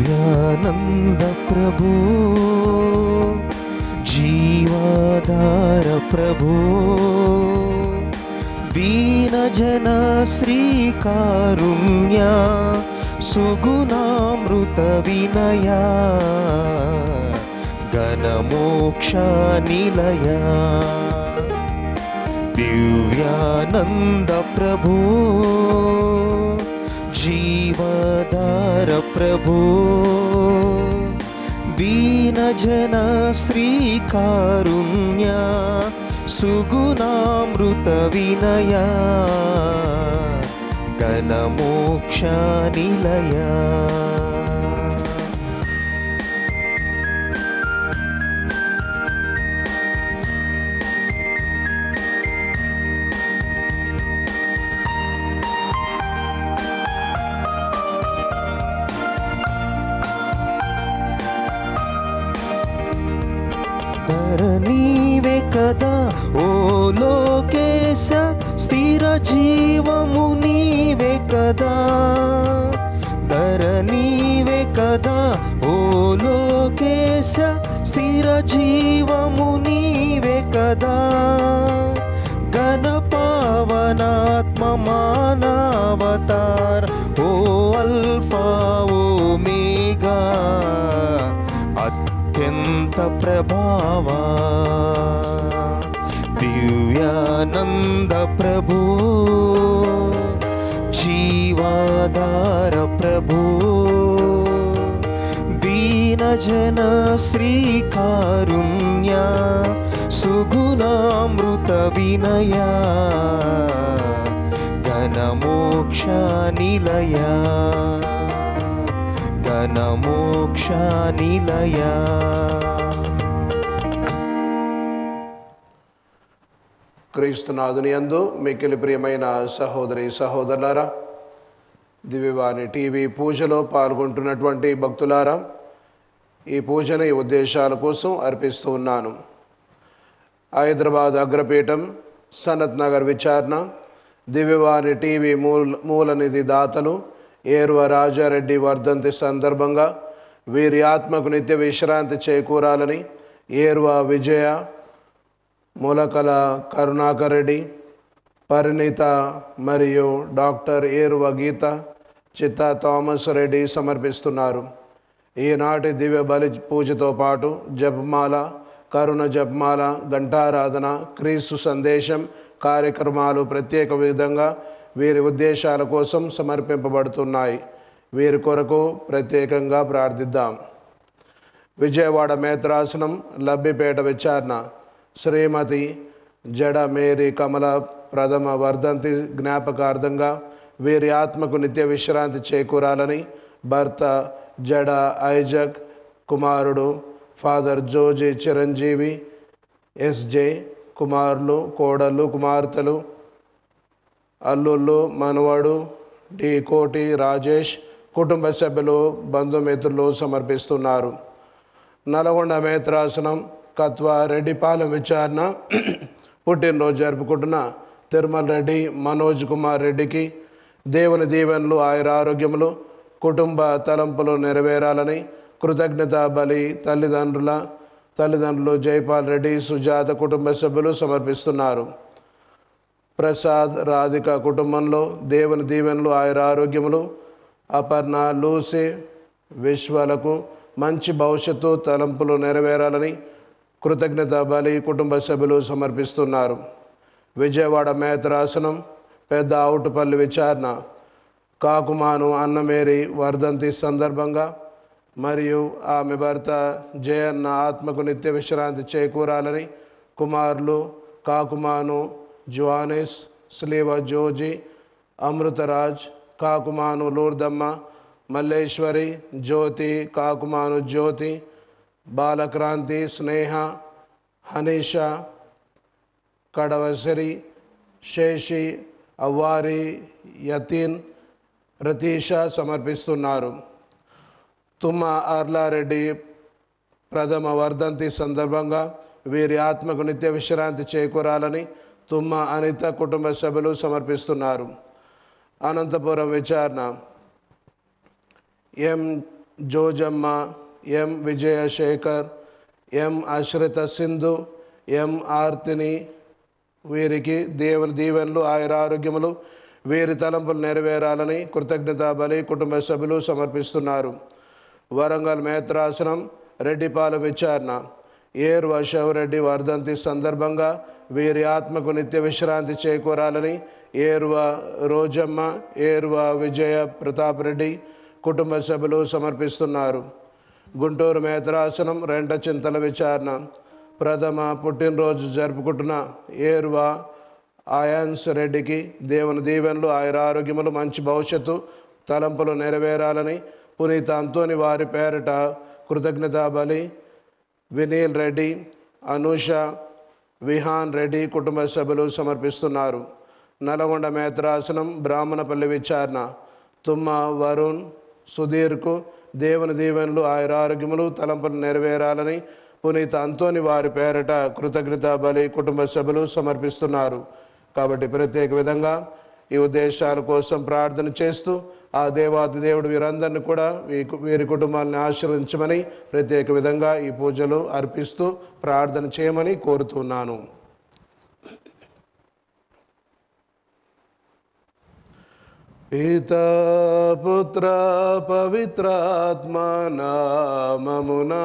దివ్యానంద ప్రభు జీవాధార ప్రభు దీన జన శ్రీకారుణ్య సుగుణామృత వినయ గణమోక్ష నిలయ దివ్యానంద ప్రభు జీవధార ప్రభు దీన జన శ్రీకారుణ్య సుగుణామృత వినయ గణమోక్ష నిలయ ధర నీవే కదా ఓ లోకేశ స్థిర జీవము నీవే కదా ధర నీవే కదా ఓ లోకేశ స్థిర జీవము నీవే కదా గణ పావనాత్మ మానవతార్ ఓ అల్ఫా ఓ మీగా అత్యంత ప్రభావా దివ్యానంద ప్రభు జీవాధార ప్రభు దీన జన శ్రీకారుణ్య సుగుణామృత వినయ ఘనమోక్ష నిలయ ఘనమోక్ష నిలయ క్రీస్తునాథుని యందు మిక్కిలి ప్రియమైన సహోదరి సహోదరులారా దివ్యవాణి టీవీ పూజలో పాల్గొంటున్నటువంటి భక్తులారా ఈ పూజను ఈ ఉద్దేశాల కోసం అర్పిస్తూ ఉన్నాను హైదరాబాద్ అగ్రపీఠం సనత్ నగర్ విచారణ దివ్యవాణి టీవీ మూల మూలనిధి దాతలు ఏర్వ రాజారెడ్డి వర్ధంతి సందర్భంగా వీరి ఆత్మకు నిత్య విశ్రాంతి చేకూరాలని ఏర్వ విజయ మూలకల కరుణాకర్ రెడ్డి పరిణీత మరియు డాక్టర్ ఏరువ గీత చిత్త థామస్ రెడ్డి సమర్పిస్తున్నారు ఈనాటి దివ్య బలి పూజతో పాటు జపమాల కరుణ జపమాల ఘంటారాధన క్రీస్తు సందేశం కార్యక్రమాలు ప్రత్యేక విధంగా వీరి ఉద్దేశాల కోసం సమర్పింపబడుతున్నాయి వీరి కొరకు ప్రత్యేకంగా ప్రార్థిద్దాం విజయవాడ మేత్రాసనం లబ్బిపేట విచారణ శ్రీమతి జడ మేరీ కమల ప్రథమ వర్ధంతి జ్ఞాపకార్థంగా వీరి ఆత్మకు నిత్య విశ్రాంతి చేకూరాలని భర్త జడ ఐజక్ కుమారుడు ఫాదర్ జోజి చిరంజీవి ఎస్జే కుమారులు కోడళ్ళు కుమార్తెలు అల్లుళ్ళు మనవడు డి కోటి రాజేష్ కుటుంబ సభ్యులు బంధుమిత్రులు సమర్పిస్తున్నారు నల్గొండ మేత్రాసనం కత్వ రెడ్డిపాలెం విచారణ పుట్టినరోజు జరుపుకుంటున్న తిరుమల రెడ్డి మనోజ్ కుమార్ రెడ్డికి దేవుని దీవెనలు ఆయుర ఆరోగ్యములు కుటుంబ తలంపులు నెరవేరాలని కృతజ్ఞత బలి తల్లిదండ్రుల తల్లిదండ్రులు జైపాల్ రెడ్డి సుజాత కుటుంబ సభ్యులు సమర్పిస్తున్నారు ప్రసాద్ రాధిక కుటుంబంలో దేవుని దీవెనలు ఆయుర ఆరోగ్యములు అపర్ణ లూసి విశ్వాలకు మంచి భవిష్యత్తు తలంపులు నెరవేరాలని కృతజ్ఞత బలి కుటుంబ సభ్యులు సమర్పిస్తున్నారు విజయవాడ మేతరాసనం పెద్ద ఆవుటుపల్లి విచారణ కాకుమాను అన్నమేరి వర్ధంతి సందర్భంగా మరియు ఆమె భర్త జయన్న ఆత్మకు నిత్య విశ్రాంతి చేకూరాలని కుమారులు కాకుమాను జువానిస్ స్లీవ జోజి అమృతరాజ్ కాకుమాను లూర్దమ్మ మల్లేశ్వరి జ్యోతి కాకుమాను జ్యోతి బాలక్రాంతి స్నేహ హనీష కడవసరి శేషి అవ్వారి యతీన్ రతీష సమర్పిస్తున్నారు తుమ్మ ఆర్లారెడ్డి ప్రథమ వర్ధంతి సందర్భంగా వీరి ఆత్మకు నిత్య విశ్రాంతి చేకూరాలని తుమ్మ అనిత కుటుంబ సభ్యులు సమర్పిస్తున్నారు అనంతపురం విచారణ ఎం జోజమ్మ ఎం విజయశేఖర్ ఎం అశ్రిత సింధు ఎం ఆర్తిని వీరికి దేవుని దీవెనలు ఆయన ఆరోగ్యములు వీరి తలంపులు నెరవేరాలని కృతజ్ఞత బలి కుటుంబ సభ్యులు సమర్పిస్తున్నారు వరంగల్ మేత్రాసనం రెడ్డిపాలెం విచారణ ఏర్ రెడ్డి వర్ధంతి సందర్భంగా వీరి ఆత్మకు నిత్య విశ్రాంతి చేకూరాలని ఏర్వ రోజమ్మ ఏర్వ విజయ ప్రతాప్ రెడ్డి కుటుంబ సభ్యులు సమర్పిస్తున్నారు గుంటూరు మేత్రాసనం రెంట చింతల విచారణ ప్రథమ పుట్టినరోజు జరుపుకుంటున్న ఏర్వా ఆయాన్స్ రెడ్డికి దేవుని దీవెనలు ఆయన ఆరోగ్యములు మంచి భవిష్యత్తు తలంపులు నెరవేరాలని పునీత అంతోని వారి పేరట కృతజ్ఞతా బలి వినీల్ రెడ్డి అనూష విహాన్ రెడ్డి కుటుంబ సభ్యులు సమర్పిస్తున్నారు నల్గొండ మేత్రాసనం బ్రాహ్మణపల్లి విచారణ తుమ్మ వరుణ్ సుధీర్కు దేవుని దీవెనలు ఆయన ఆరోగ్యములు తలంపులు నెరవేరాలని పునీత అంతోని వారి పేరట కృతజ్ఞత బలి కుటుంబ సభ్యులు సమర్పిస్తున్నారు కాబట్టి ప్రత్యేక విధంగా ఈ ఉద్దేశాల కోసం ప్రార్థన చేస్తూ ఆ దేవాది దేవుడు వీరందరిని కూడా వీ వీరి కుటుంబాలను ఆశీర్వదించమని ప్రత్యేక విధంగా ఈ పూజలు అర్పిస్తూ ప్రార్థన చేయమని కోరుతున్నాను పితా పుత్ర పవిత్రాత్మ నామమునా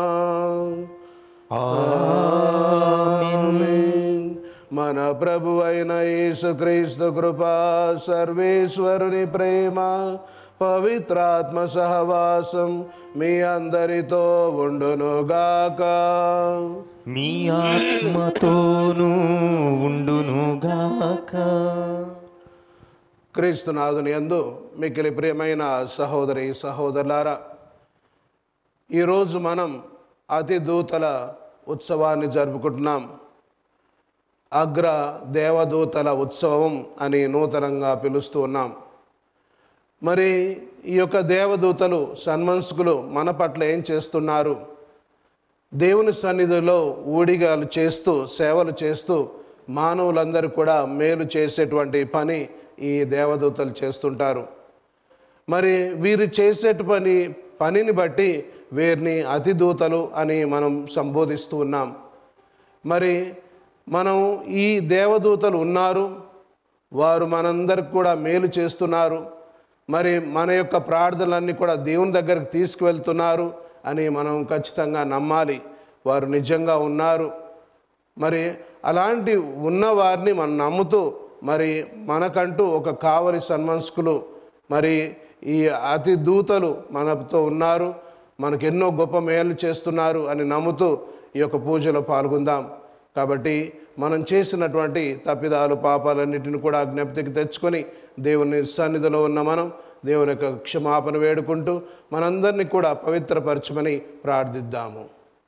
ఆమేన్. మన ప్రభు అయిన యేసుక్రీస్తు కృపా సర్వేశ్వరుని ప్రేమ పవిత్రాత్మ సహవాసం మీ అందరితో ఉండునుగాక మీ ఆత్మతోనూ ఉండునుగాక క్రీస్తునాథుని యందు మిక్కిలి ప్రియమైన సహోదరి సహోదరులారా ఈరోజు మనం అతి దూతల ఉత్సవాన్ని జరుపుకుంటున్నాం అగ్ర దేవదూతల ఉత్సవం అని నూతనంగా పిలుస్తూ ఉన్నాం మరి ఈ యొక్క దేవదూతలు సన్మనస్కులు మన పట్ల ఏం చేస్తున్నారు దేవుని సన్నిధిలో ఊడిగాలు చేస్తూ సేవలు చేస్తూ మానవులందరూ కూడా మేలు చేసేటువంటి పని ఈ దేవదూతలు చేస్తుంటారు మరి వీరు చేసేట పని పనిని బట్టి వీరిని అతిదూతలు అని మనం సంబోధిస్తూ ఉన్నాం మరి మనం ఈ దేవదూతలు ఉన్నారు వారు మనందరికి కూడా మేలు చేస్తున్నారు మరి మన యొక్క ప్రార్థనలన్నీ కూడా దేవుని దగ్గరికి తీసుకువెళ్తున్నారు అని మనం ఖచ్చితంగా నమ్మాలి వారు నిజంగా ఉన్నారు మరి అలాంటి ఉన్నవారిని మనం నమ్ముతూ మరి మనకంటూ ఒక కావలి సన్మనస్కులు మరి ఈ అతి దూతలు మనతో ఉన్నారు మనకు ఎన్నో గొప్ప మేలు చేస్తున్నారు అని నమ్ముతూ ఈ యొక్క పూజలో పాల్గొందాం కాబట్టి మనం చేసినటువంటి తప్పిదాలు పాపాలన్నిటిని కూడా జ్ఞప్తికి తెచ్చుకొని దేవుని సన్నిధిలో ఉన్న మనం దేవుని యొక్క క్షమాపణ వేడుకుంటూ మనందరినీ కూడా పవిత్రపరచమని ప్రార్థిద్దాము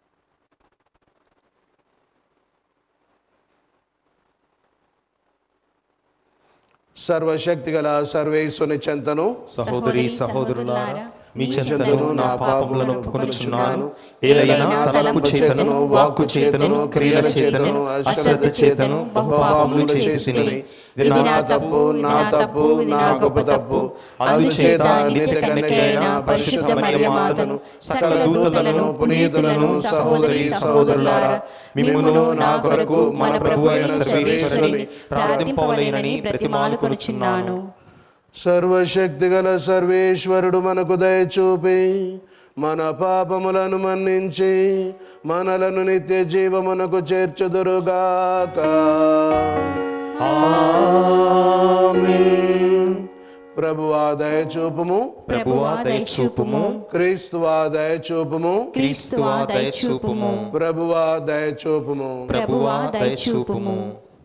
సర్వశక్తి గల సర్వేశ్వని చెంతను సహోదరి సహోదరులారా మీ చెంతను నా పాపములను ఒప్పుకొనుచున్నాను ఏలైనా తలపు చేతను వాక్కు చేతను క్రియల చేతను అశ్రద్ధ చేతను బహుపాపములు చేసినవి ఇది నా తప్పు నా తప్పు నా గొప్ప తప్పు అందుచేత నిత్య కన్యకైన పరిశుద్ధ మరియమాతను సకల దూతలను పునీతులను సహోదరి సహోదరులారా మిమ్మును నా కొరకు మన ప్రభు అయిన సర్వేశ్వరుని ప్రార్థింపవలేనని ప్రతిమాలు కొనుచున్నాను సర్వశక్తి గల సర్వేశ్వరుడు మనకు దయచూపి మన పాపములను మన్నించి మనలను నిత్య జీవమునకు చేర్చుదురుగాక ఆమేన్. ప్రభువా దయచూపుము ప్రభువా దయచూపుము క్రీస్తువా దయచూపుము క్రీస్తువా దయచూపుము ప్రభువా దయచూపుము ప్రభువా దయచూపుము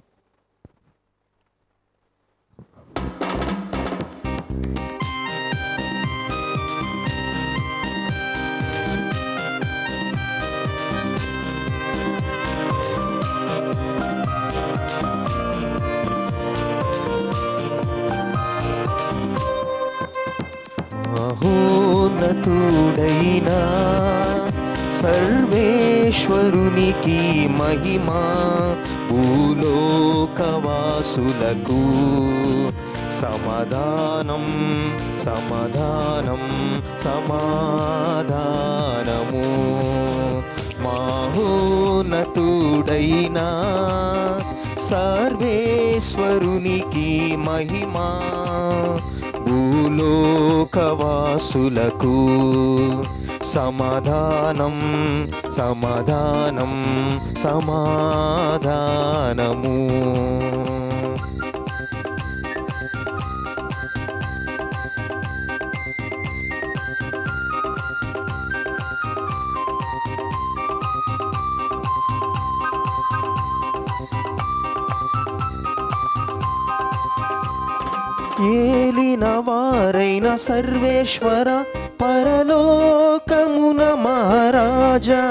మహోన్నతుడైనా సర్వేశ్వరునికి మహిమా భూలోకవాసులకు సమాధానం సమాధానం సమాధానము మహోన్నతుడైనా సర్వేశ్వరునికి మహిమా భూలోకవాసులకు సమాధానం సమాధానం సమాధానము ఏలిన వారైన సర్వేశ్వర పరలోకమున మహారాజా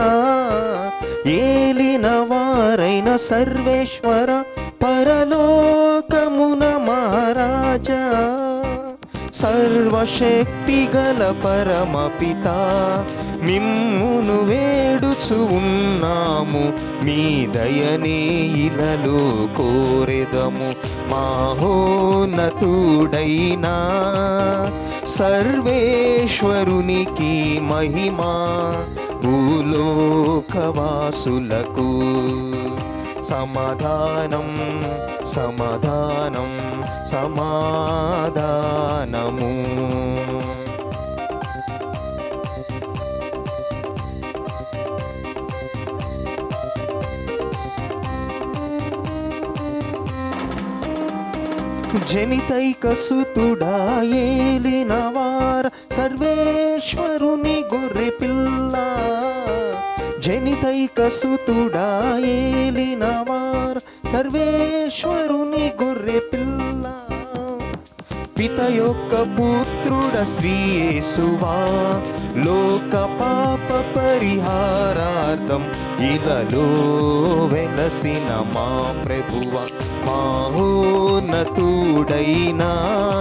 ఏలిన వారైన సర్వేశ్వర పరలోకమున మహారాజా సర్వశక్తి గల పరమపిత మిమ్మును వేడుచు ఉన్నాము మీ దయనే ఇలలో కోరెదము మహోన్నతుడైనా సర్వేశ్వరునికి మహిమా భూలోకవాసులకు సమాధానం సమాధానం సమాధానము జనితైక సుతుడా ఏలినవార సర్వేశ్వరుని గొర్రె పిల్ల జనితైక సుతుడా ఏలినవార సర్వేశ్వరుని గొర్రె పిల్ల పిత యొక్క పుత్రుడ శ్రీయేసువా లోక పాప పరిహారార్థం ఇలలో వెలసిన మా ప్రభువ మహోన్నతుడైనా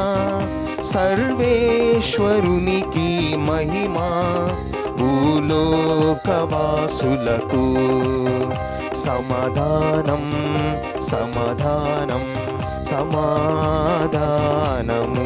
సర్వేశ్వరునికి మహిమా భూలోకవాసులకు సమాధానం సమాధానం సమాధానము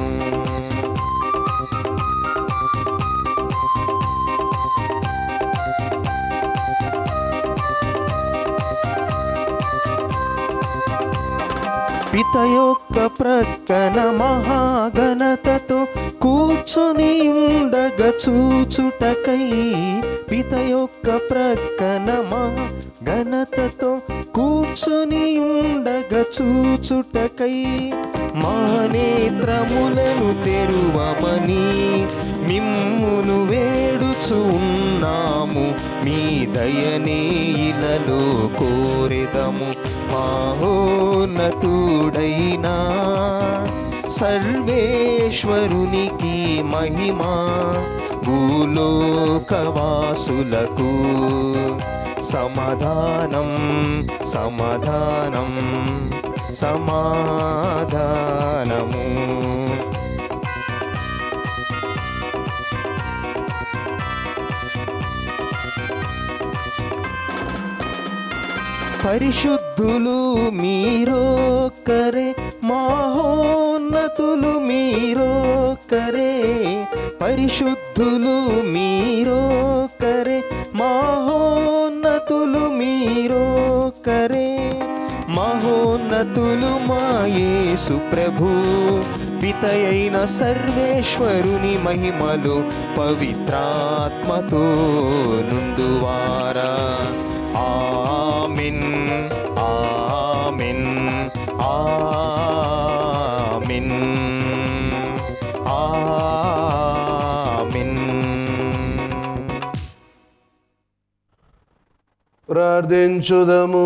పిత యొక్క ప్రక్కన మహాగణతతో కూర్చొని ఉండగ చూచుటకై పిత యొక్క ప్రక్కన మహాగణతతో కూర్చొని ఉండగ చూచుటకై మా నేత్రములను తెరువమని మిమ్మును వేడుచు ఉన్నాము మీ దయనే ఇలలో కోరెదము మహోన్నతుడైనా సర్వేశ్వరునికి మహిమా భూలోకవాసులకు సమాధానం సమాధానం సమాధానము పరిశుద్ధులు మీరోక్కరే మహోన్నతులు మీరోక్కరే పరిశుద్ధులు మీరోక్కరే మహోన్నతులు మీరోక్కరే మహోన్నతులు మా యేసు ప్రభు పితయైన సర్వేశ్వరుని మహిమలు పవిత్రాత్మతో నుండువారా ఆమిన్ ఆమిన్ ఆమిన్ ఆమిన్ ప్రార్థించుదము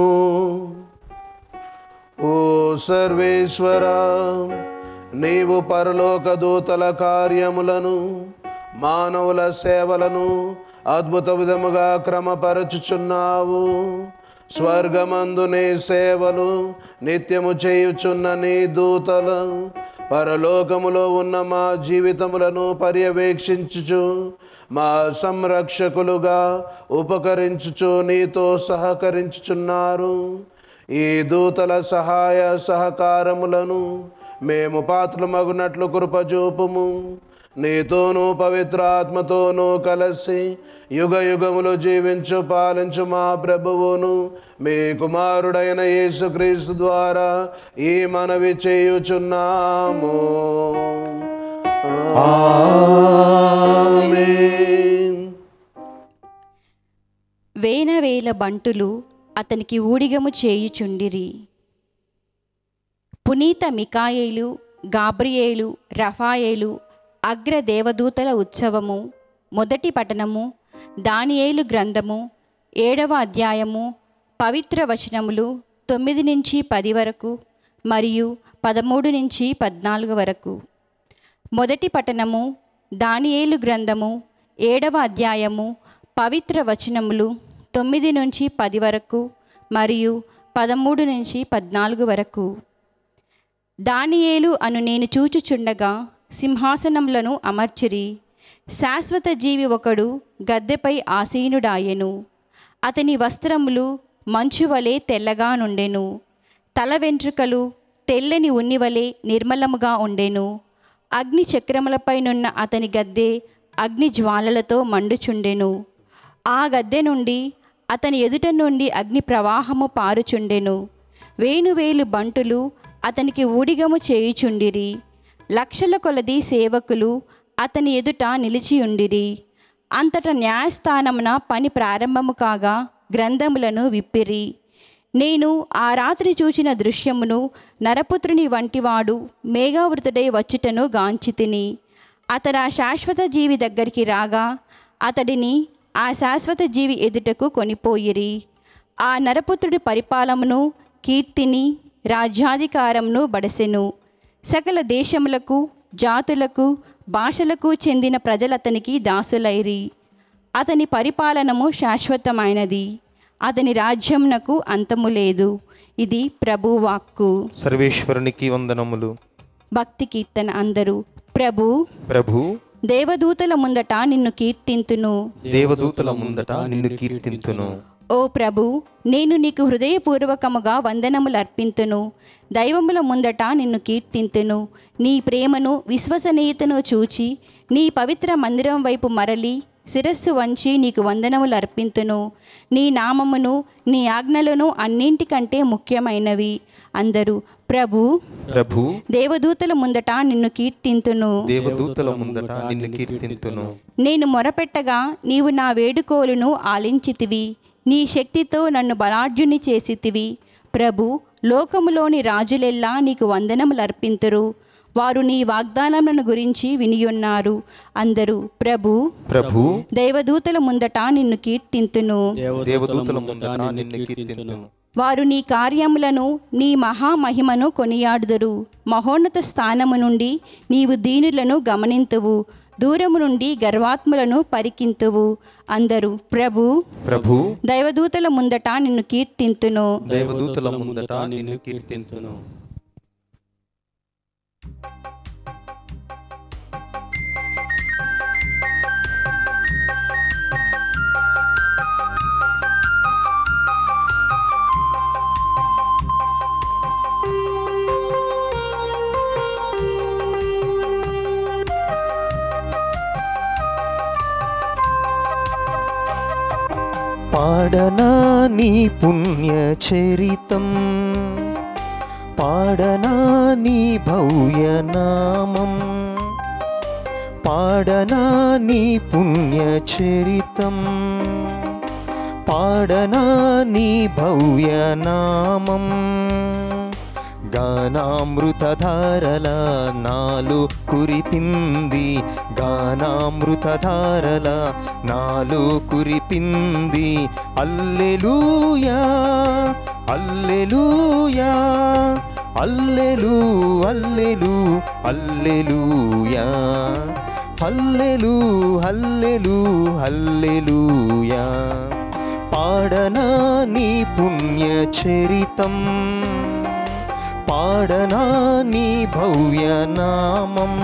ఓ సర్వేశ్వర నీవు పరలోక దూతల కార్యములను మానవుల సేవలను అద్భుత విధముగా క్రమపరచుచున్నావు స్వర్గమందు నీ సేవలు నిత్యము చేయుచున్న నీ దూతలు పరలోకములో ఉన్న మా జీవితములను పర్యవేక్షించుచు మా సంరక్షకులుగా ఉపకరించుచు నీతో సహకరించుచున్నారు ఈ దూతల సహాయ సహకారములను మేము పాత్రలు మగునట్లు కృపజూపుము నీతోనూ పవిత్రాత్మతోనూ కలిసి యుగ యుగములు జీవించు పాలించు మా ప్రభువును మీ కుమారుడైన యేసుక్రీస్తు ద్వారా ఈ మనవి చేయుచున్నాము ఆమేన్. వేనవేల బంటులు అతనికి ఊడిగము చేయుచుండిరి పునీత మికాయేలు గాబ్రియేలు రఫాయేలు అగ్ర దేవదూతల ఉత్సవము మొదటి పఠనము దానియేలు గ్రంథము ఏడవ అధ్యాయము పవిత్ర వచనములు తొమ్మిది నుంచి పది వరకు మరియు పదమూడు నుంచి పద్నాలుగు వరకు మొదటి పఠనము దానియేలు గ్రంథము ఏడవ అధ్యాయము పవిత్ర వచనములు తొమ్మిది నుంచి పది వరకు మరియు పదమూడు నుంచి పద్నాలుగు వరకు దానియేలు అను నేను చూచుచుండగా సింహాసనములను అమర్చిరి శాశ్వత జీవి ఒకడు గద్దెపై ఆసీనుడాయెను అతని వస్త్రములు మంచువలే తెల్లగా నుండెను తల వెంట్రుకలు తెల్లని ఉన్నివలే నిర్మలముగా ఉండెను అగ్ని చక్రములపైనున్న అతని గద్దె అగ్ని జ్వాలలతో మండుచుండెను ఆ గద్దె నుండి అతని ఎదుట నుండి అగ్ని ప్రవాహము పారుచుండెను వేనువేలు బంటులు అతనికి ఊడిగము చేయుచుండిరి లక్షల కొలది సేవకులు అతని ఎదుట నిలిచియుండిరి అంతట న్యాయస్థానమున పని ప్రారంభము కాగా గ్రంథములను విప్పిరి నేను ఆ రాత్రి చూచిన దృశ్యమును నరపుత్రుని వంటివాడు మేఘావృతుడై వచ్చుటను గాంచితిని అతడు ఆ శాశ్వత జీవి దగ్గరికి రాగా అతడిని ఆ శాశ్వత జీవి ఎదుటకు కొనిపోయిరి ఆ నరపుత్రుడి పరిపాలమును కీర్తిని రాజ్యాధికారమును బడసెను సకల దేశములకు జాతులకు భాషలకు చెందిన ప్రజలతనికి దాసులైరి అతని పరిపాలనము శాశ్వతమైనది అతని రాజ్యమునకు అంతము లేదు ఇది ప్రభువాక్కు సర్వేశ్వరునికి వందనములు భక్తి కీర్తన అందరూ ప్రభు ప్రభు దేవదూతల ముందట నిన్ను కీర్తింతును దేవదూతల ముందట నిన్ను కీర్తింతును ఓ ప్రభు నేను నీకు హృదయపూర్వకముగా వందనములు అర్పింతును దైవముల ముందట నిన్ను కీర్తింతును నీ ప్రేమను విశ్వసనీయతను చూచి నీ పవిత్ర మందిరం వైపు మరలి శిరస్సు వంచి నీకు వందనములు అర్పింతును నీ నామమును నీ ఆజ్ఞలను అన్నింటికంటే ముఖ్యమైనవి అందరూ ప్రభు ప్రభు దేవదూతల ముందట నిన్ను కీర్తింతును దేవదూతల ముందట నిన్ను కీర్తింతును నేను మొరపెట్టగా నీవు నా వేడుకోలును ఆలించితివి నీ శక్తితో నన్ను బలాఢ్యుని చేసితివి ప్రభు లోకములోని రాజులెల్లా నీకు వందనములు అర్పింతురు వారు నీ వాగ్దానములను గురించి వినియున్నారు అందరూ ప్రభు ప్రభు దైవదూతల ముందట నిన్ను కీర్తింతును దేవదూతల ముందట నిన్ను కీర్తింతును వారు నీ కార్యములను నీ మహామహిమను కొనియాడుదురు మహోన్నత స్థానము నుండి నీవు దీనులను గమనింతువు దూరము నుండి గర్వాత్ములను పరికింతువు అందరూ ప్రభు ప్రభు దైవదూతల ముందట నిన్ను కీర్తింతును దేవదూతల ముందట నిన్ను కీర్తింతును పాడనా నీ పుణ్య చరితం పాడనా నీ భవ్య నామం పాడనా నీ పుణ్య చరితం పాడనా నీ భవ్య నామం గానామృతధారల నాలు కురిపింది గానామృతధారల నాలు కురిపింది అల్లెలూయా అల్లెలూయా అల్లెలు అల్లెలు అల్లెలూయా హల్లెలు హల్లెలు హల్లెలూయా పాడనా నీ పుణ్య చరితం పాడనా నీ భవ్య నామం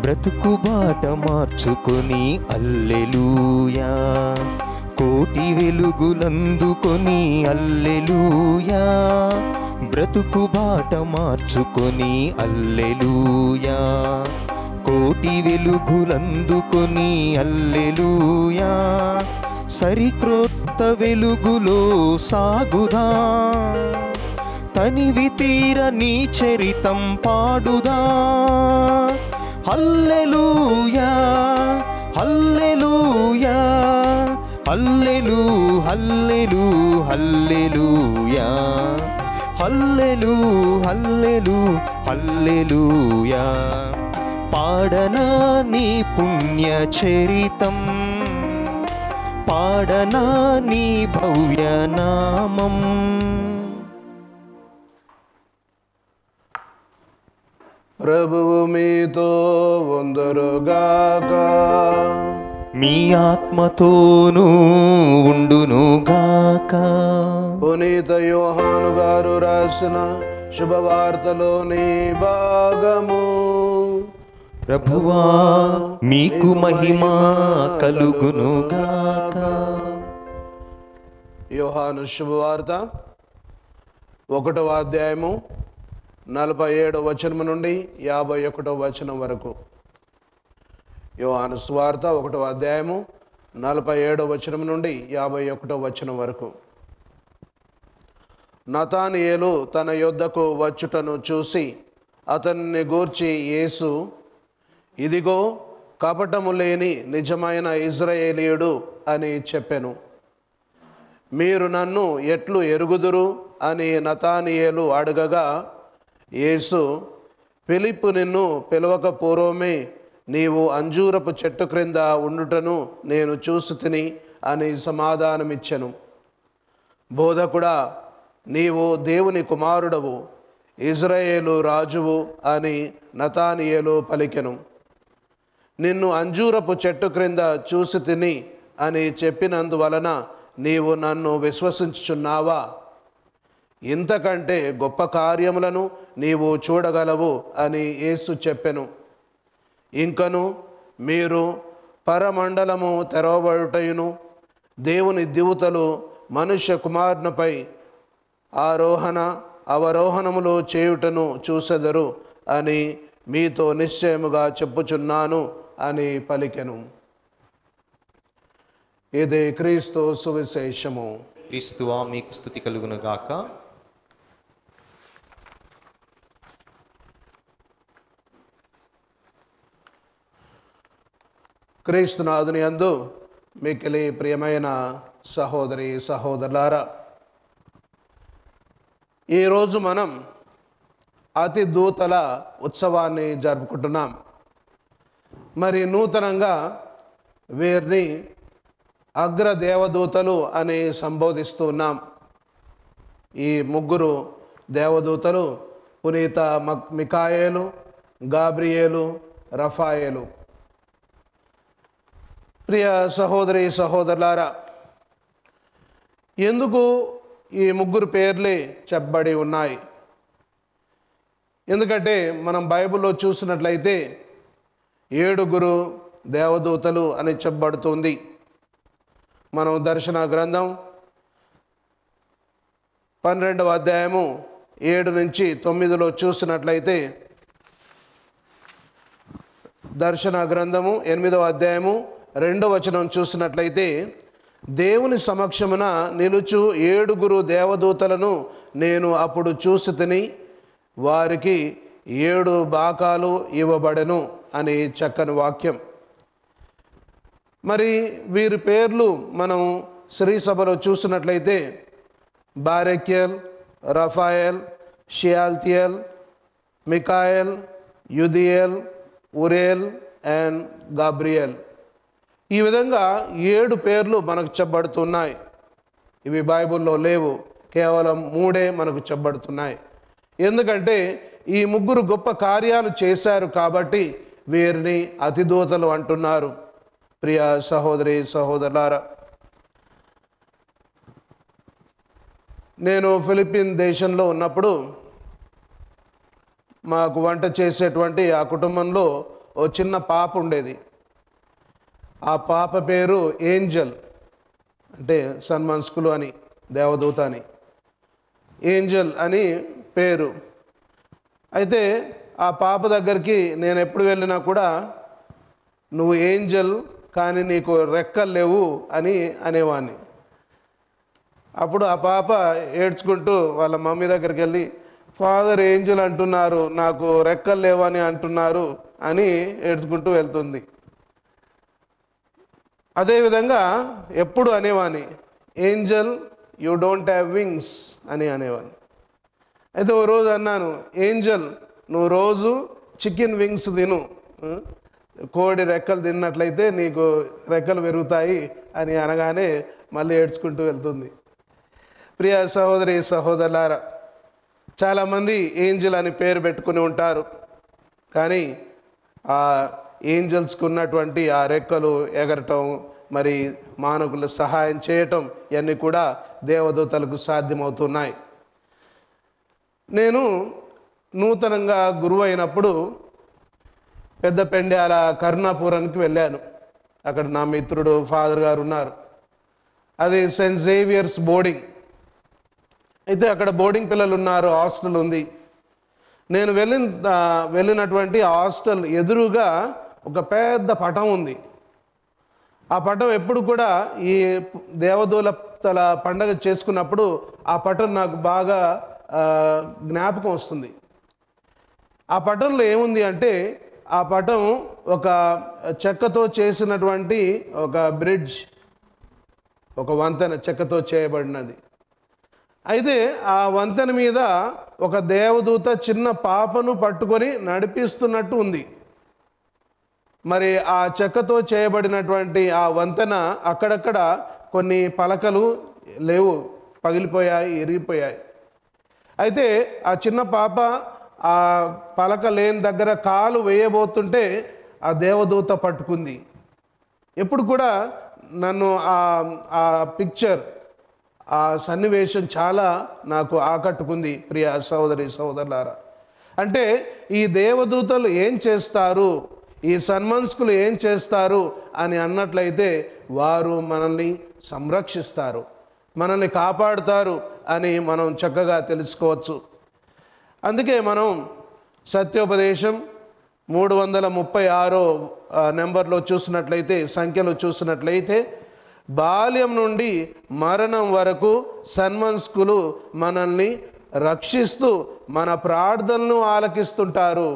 బ్రతుకు బాట మార్చుకొని అల్లెలూయా కోటి వెలుగులందుకొని అల్లెలూయా బ్రతుకు బాట మార్చుకొని అల్లెలూయా కోటి వెలుగులందుకొని అల్లెలూయా సరిక్రొత్త వెలుగులో సాగుదా తనివి తీర నీ చరితం పాడుదా హల్లెలూయా హల్లెలూయా హల్లెలూ హల్లెలూ హల్లెలూయా హల్లెలూ హల్లెలూ హల్లెలూయా పాడనా నీ పుణ్య చరితం పాడనా నీ భవ్య నామం ప్రభువు మీతో ఉందరుగాక మీ ఆత్మతోనూ ఉండునుగాక పునీత యోహాను గారు రాసిన శుభవార్తలోని భాగము ప్రభువా మీకు మహిమ కలుగునుగాక యోహాను శుభవార్త ఒకటవ అధ్యాయము నలభై ఏడవ వచనం నుండి యాభై ఒకటవ వచనం వరకు యోహాను స్వార్త ఒకటవ అధ్యాయము నలభై ఏడవ వచనం నుండి యాభై ఒకటవ వచనం వరకు నతానియేలు తన యొద్దకు వచ్చుటను చూసి అతన్ని గూర్చి యేసు ఇదిగో కపటము లేని నిజమైన ఇజ్రాయేలీయుడు అని చెప్పెను మీరు నన్ను ఎట్లు ఎరుగుదురు అని నతానియేలు అడగగా యేసు ఫిలిప్పు నిన్ను పిలవక పూర్వమే నీవు అంజూరపు చెట్టు క్రింద ఉండుటను నేను చూసి తిని అని సమాధానమిచ్చెను బోధకుడా నీవు దేవుని కుమారుడవు ఇజ్రాయేలు రాజువు అని నతానియేలు పలికెను నిన్ను అంజూరపు చెట్టు క్రింద చూసి తిని అని చెప్పినందువలన నీవు నన్ను విశ్వసించుచున్నావా ఇంతకంటే గొప్ప కార్యములను నీవు చూడగలవు అని యేసు చెప్పెను ఇంకను మీరు పరమండలము తెరవబడుటయును దేవుని దివుతలు మనుష్య కుమారునిపై ఆరోహణ అవరోహణములు చేయుటను చూసెదరు అని మీతో నిశ్చయముగా చెప్పుచున్నాను అని పలికెను ఇది క్రీస్తు సువిశేషము క్రీస్తువా మీకు స్థుతి కలుగునుగాక క్రీస్తునాథుని అందు మిక్కిలి ప్రియమైన సహోదరి సహోదరులారా ఈరోజు మనం అతి దూతల ఉత్సవాన్ని జరుపుకుంటున్నాం మరి నూతనంగా వీరిని అగ్ర దేవదూతలు అని సంబోధిస్తున్నాం ఈ ముగ్గురు దేవదూతలు పునీత మక్ మికాయేలు గాబ్రియేలు రఫాయేలు ప్రియ సహోదరి సహోదరులారా ఎందుకు ఈ ముగ్గురు పేర్లే చెప్పబడి ఉన్నాయి ఎందుకంటే మనం బైబిల్లో చూసినట్లయితే ఏడుగురు దేవదూతలు అని చెప్పబడుతుంది మనం దర్శన గ్రంథం పన్నెండవ అధ్యాయము ఏడు నుంచి తొమ్మిదిలో చూసినట్లయితే దర్శన గ్రంథము ఎనిమిదవ అధ్యాయము రెండవ వచనం చూసినట్లయితే దేవుని సమక్షమున నిలుచు ఏడుగురు దేవదూతలను నేను అప్పుడు చూసి తిని వారికి ఏడు బాకాలు ఇవ్వబడెను అని చక్కని వాక్యం మరి వీరి పేర్లు మనం శ్రీ సభలో చూసినట్లయితే Barachiel Raphael Sealtiel Michael Jehudiel Uriel and Gabriel ఈ విధంగా ఏడు పేర్లు మనకు చెప్పబడుతున్నాయి ఇవి బైబిల్లో లేవు కేవలం మూడే మనకు చెప్పబడుతున్నాయి ఎందుకంటే ఈ ముగ్గురు గొప్ప కార్యాలు చేశారు కాబట్టి వీరిని అతిదూతలు అంటున్నారు ప్రియ సహోదరి సహోదరులారా నేను ఫిలిప్పీన్ దేశంలో ఉన్నప్పుడు మాకు వంట చేసేటువంటి ఆ కుటుంబంలో ఓ చిన్న పాప ఉండేది ఆ పాప పేరు ఏంజల్ అంటే సన్మాన్స్కులు అని దేవదూత అని ఏంజల్ అని పేరు అయితే ఆ పాప దగ్గరికి నేను ఎప్పుడు వెళ్ళినా కూడా నువ్వు ఏంజల్ కానీ నీకు రెక్కలు లేవు అని అనేవాడిని అప్పుడు ఆ పాప ఏడ్చుకుంటూ వాళ్ళ మమ్మీ దగ్గరికి వెళ్ళి ఫాదర్ ఏంజల్ అంటున్నారు నాకు రెక్కలు లేవని అంటున్నారు అని ఏడ్చుకుంటూ వెళ్తుంది అదేవిధంగా ఎప్పుడు అనేవాని angel you don't have wings అని అనేవాని అయితే ఓ రోజు అన్నాను ఏంజల్ నువ్వు రోజు చికెన్ వింగ్స్ తిను ఆ? కోడి రెక్కలు తిన్నట్లయితే నీకు రెక్కలు పెరుగుతాయి అని అనగానే మళ్ళీ ఏడ్చుకుంటూ వెళ్తుంది ప్రియ సహోదరి సహోదరులారా చాలామంది ఏంజల్ అని పేరు పెట్టుకుని ఉంటారు కానీ ఆ ఏంజల్స్కి ఉన్నటువంటి ఆ రెక్కలు ఎగరటం మరి మానవులకు సహాయం చేయటం ఇవన్నీ కూడా దేవదూతలకు సాధ్యమవుతున్నాయి నేను నూతనంగా గురువు అయినప్పుడు పెద్ద పెండ్యాల కరుణాపురానికి వెళ్ళాను అక్కడ నా మిత్రుడు ఫాదర్ గారు ఉన్నారు అది సెయింట్ జేవియర్స్ బోర్డింగ్ అయితే అక్కడ బోర్డింగ్ పిల్లలు ఉన్నారు హాస్టల్ ఉంది నేను వెళ్ళిన ఆ, వెళ్ళినటువంటి హాస్టల్ ఎదురుగా ఒక పెద్ద పటం ఉంది ఆ పటం ఎప్పుడు కూడా ఈ దేవదూల తల పండగ చేసుకున్నప్పుడు ఆ పటం నాకు బాగా ఆ, జ్ఞాపకం వస్తుంది ఆ పటంలో ఏముంది అంటే ఆ పటం ఒక చెక్కతో చేసినటువంటి ఒక బ్రిడ్జ్ ఒక వంతెన చెక్కతో చేయబడినది అయితే ఆ వంతెన మీద ఒక దేవదూత చిన్న పాపను పట్టుకొని నడిపిస్తున్నట్టు ఉంది మరి ఆ చెక్కతో చేయబడినటువంటి ఆ వంతెన అక్కడక్కడ కొన్ని పలకలు లేవు పగిలిపోయాయి ఇరిగిపోయాయి అయితే ఆ చిన్న పాప ఆ పలక లేని దగ్గర కాలు వేయబోతుంటే ఆ దేవదూత పట్టుకుంది ఎప్పుడు కూడా నన్ను ఆ ఆ పిక్చర్ ఆ సన్నివేశం చాలా నాకు ఆకట్టుకుంది ప్రియ సోదరి సోదరులారా అంటే ఈ దేవదూతలు ఏం చేస్తారు ఈ సన్మనస్కులు ఏం చేస్తారు అని అన్నట్లయితే వారు మనల్ని సంరక్షిస్తారు మనల్ని కాపాడుతారు అని మనం చక్కగా తెలుసుకోవచ్చు అందుకే మనం సత్యోపదేశం మూడు వందల ముప్పై ఆరో ఆ, నెంబర్లో చూసినట్లయితే సంఖ్యలో చూసినట్లయితే బాల్యం నుండి మరణం వరకు సన్మనస్కులు మనల్ని రక్షిస్తూ మన ప్రార్థనలను ఆలకిస్తుంటారు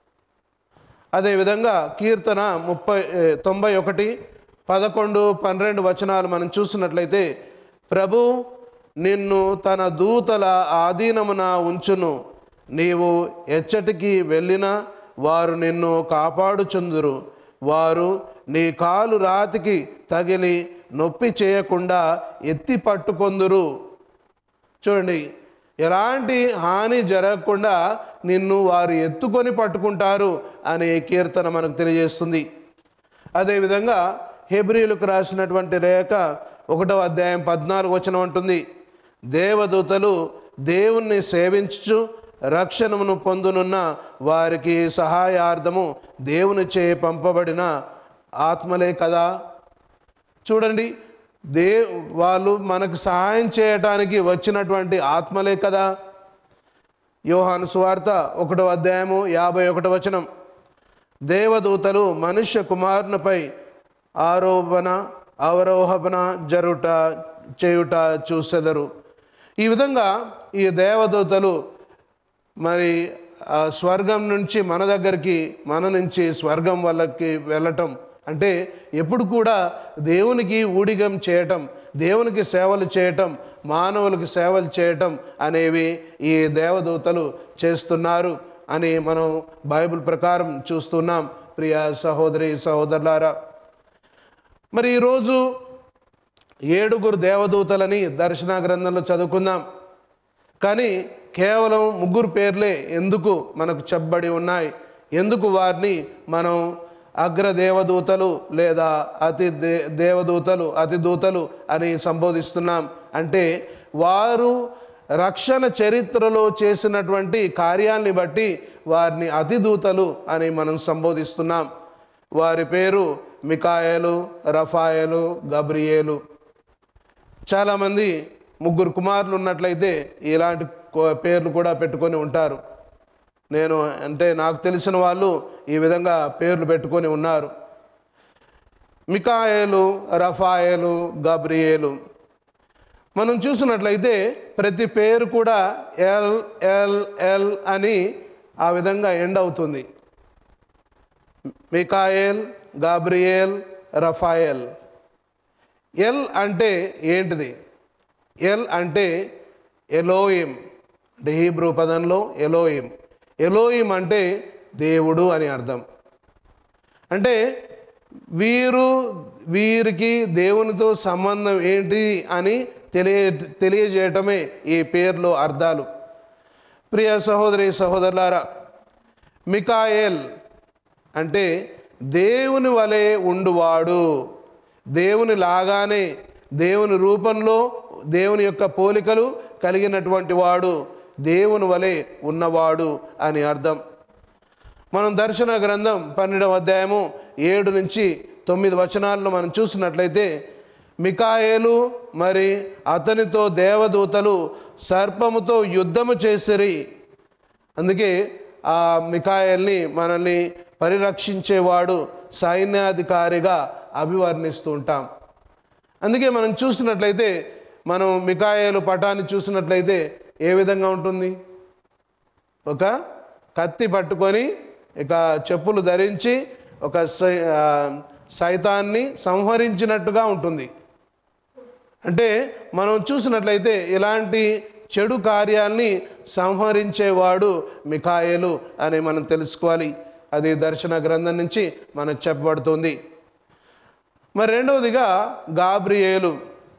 అదేవిధంగా కీర్తన ముప్పై ఏ, తొంభై ఒకటి పదకొండు పన్నెండు వచనాలు మనం చూసినట్లయితే ప్రభు నిన్ను తన దూతల ఆధీనమున ఉంచును నీవు ఎచ్చటికి వెళ్ళినా వారు నిన్ను కాపాడుచుందురు వారు నీ కాలు రాతికి తగిలి నొప్పి చేయకుండా ఎత్తి పట్టుకొందురు చూడండి ఎలాంటి హాని జరగకుండా నిన్ను వారు ఎత్తుకొని పట్టుకుంటారు అనే కీర్తన మనకు తెలియజేస్తుంది అదేవిధంగా హెబ్రిలకు రాసినటువంటి రేఖ ఒకటవ అధ్యాయం పద్నాలుగు వచనం అంటుంది దేవదూతలు దేవుణ్ణి సేవించుచు రక్షణమును పొందునున్న వారికి సహాయార్థము దేవుని చే పంపబడిన ఆత్మలే కదా చూడండి దే వాళ్ళు మనకు సహాయం చేయటానికి వచ్చినటువంటి ఆత్మలే కదా యోహాను సువార్త ఒకటో అధ్యాయము యాభై ఒకటో వచనం దేవదూతలు మనుష్య కుమారునిపై ఆరోపణ అవరోహణ జరుట చేయుట చూసెదరు ఈ విధంగా ఈ దేవదూతలు మరి ఆ స్వర్గం నుంచి మన దగ్గరికి మన నుంచి స్వర్గం వాళ్ళకి వెళ్ళటం అంటే ఎప్పుడు కూడా దేవునికి ఊడిగం చేయటం దేవునికి సేవలు చేయటం మానవులకు సేవలు చేయటం అనేవి ఈ దేవదూతలు చేస్తున్నారు అని మనం బైబిల్ ప్రకారం చూస్తున్నాం ప్రియ సహోదరి సహోదరులారా మరి ఈరోజు ఏడుగురు దేవదూతలని దర్శన గ్రంథంలో చదువుకుందాం కానీ కేవలం ముగ్గురు పేర్లే ఎందుకు మనకు చెప్పబడి ఉన్నాయి ఎందుకు వారిని మనం అగ్ర దేవదూతలు లేదా అతి దే దేవదూతలు అతి దూతలు అని సంబోధిస్తున్నాం అంటే వారు రక్షణ చరిత్రలో చేసినటువంటి కార్యాల్ని బట్టి వారిని అతిదూతలు అని మనం సంబోధిస్తున్నాం వారి పేరు మికాయలు రఫాయలు గబ్రియేలు చాలామంది ముగ్గురు కుమారులు ఉన్నట్లయితే ఇలాంటి కో- పేర్లు కూడా పెట్టుకొని ఉంటారు నేను అంటే నాకు తెలిసిన వాళ్ళు ఈ విధంగా పేర్లు పెట్టుకొని ఉన్నారు మికాయేలు రఫాయేలు గబ్రియేలు మనం చూసినట్లయితే ప్రతి పేరు కూడా ఎల్ ఎల్ ఎల్ అని ఆ విధంగా ఎండ్ అవుతుంది మికాయేల్ గాబ్రియేల్ రఫాయల్ ఎల్ అంటే ఏంటిది ఎల్ అంటే ఎలోయిం అంటే హీబ్రూ పదంలో ఎలోయిం ఎలోయిం అంటే దేవుడు అని అర్థం అంటే వీరు వీరికి దేవునితో సంబంధం ఏంటి అని తెలియ తెలియజేయటమే ఈ పేర్లో అర్థాలు ప్రియ సహోదరి సహోదరులారా మికాయేల్ అంటే దేవుని వలె ఉండువాడు దేవుని లాగానే దేవుని రూపంలో దేవుని యొక్క పోలికలు కలిగినటువంటి వాడు దేవుని వలె ఉన్నవాడు అని అర్థం మనం దర్శన గ్రంథం పన్నెండవ అధ్యాయము ఏడు నుంచి తొమ్మిది వచనాలను మనం చూసినట్లయితే మికాయేలు మరి అతనితో దేవదూతలు సర్పముతో యుద్ధము చేసిరి అందుకే ఆ మికాయల్ని మనల్ని పరిరక్షించేవాడు సైన్యాధికారిగా అభివర్ణిస్తూ ఉంటాం అందుకే మనం చూసినట్లయితే మనం మికాయలు పటాన్ని చూసినట్లయితే ఏ విధంగా ఉంటుంది ఒక కత్తి పట్టుకొని ఇక చెప్పులు ధరించి ఒక సై- ఆ, సైతాన్ని సంహరించినట్టుగా ఉంటుంది అంటే మనం చూసినట్లయితే ఇలాంటి చెడు కార్యాల్ని సంహరించేవాడు మికాయేలు అని మనం తెలుసుకోవాలి అది దర్శన గ్రంథం నుంచి మనకు చెప్పబడుతుంది మరి రెండవదిగా గాబ్రియేలు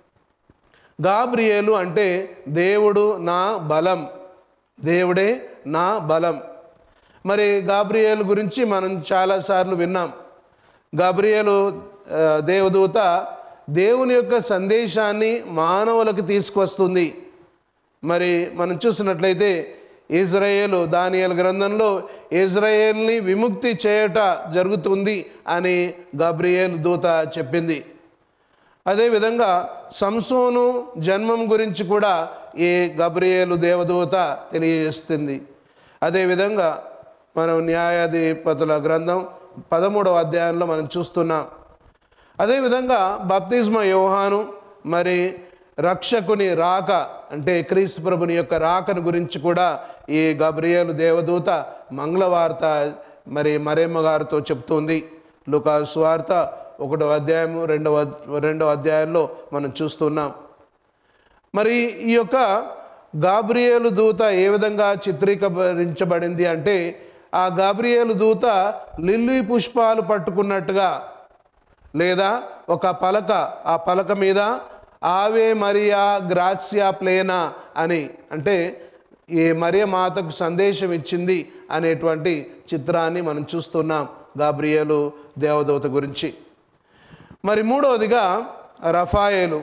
గాబ్రియేలు అంటే దేవుడు నా బలం దేవుడే నా బలం మరి గాబ్రియేలు గురించి మనం చాలాసార్లు విన్నాం గాబ్రియేలు ఆ, దేవదూత దేవుని యొక్క సందేశాన్ని మానవులకు తీసుకొస్తుంది మరి మనం చూసినట్లయితే ఇజ్రాయేలు దానియల్ గ్రంథంలో ఇజ్రాయేల్ని విముక్తి చేయట జరుగుతుంది అని గాబ్రియేలు దూత చెప్పింది అదేవిధంగా సంసోను జన్మం గురించి కూడా ఈ గబ్రియేలు దేవదూత తెలియజేస్తుంది అదేవిధంగా మనం న్యాయాధిపతుల గ్రంథం పదమూడవ అధ్యాయంలో మనం చూస్తున్నాం అదేవిధంగా బప్తిస్మ యోహాను మరి రక్షకుని రాక అంటే క్రీస్తు ప్రభుని యొక్క రాకను గురించి కూడా ఈ గబ్రియేలు దేవదూత మంగళవార్త మరి మరేమ్మ గారితో చెప్తుంది లుకా సువార్త ఒకటో అధ్యాయము రెండవ రెండవ అధ్యాయంలో మనం చూస్తున్నాం మరి ఈ యొక్క గాబ్రియేలు దూత ఏ విధంగా చిత్రీకరించబడింది అంటే ఆ గాబ్రియేలు దూత లిల్లీ పుష్పాలు పట్టుకున్నట్టుగా లేదా ఒక పలక ఆ పలక మీద ఆవే మరియా గ్రాసియా ప్లేనా అని అంటే ఈ మరియ మాతకు సందేశం ఇచ్చింది అనేటువంటి చిత్రాన్ని మనం చూస్తున్నాం గాబ్రియేలు దేవదూత గురించి మరి మూడవదిగా రఫాయేలు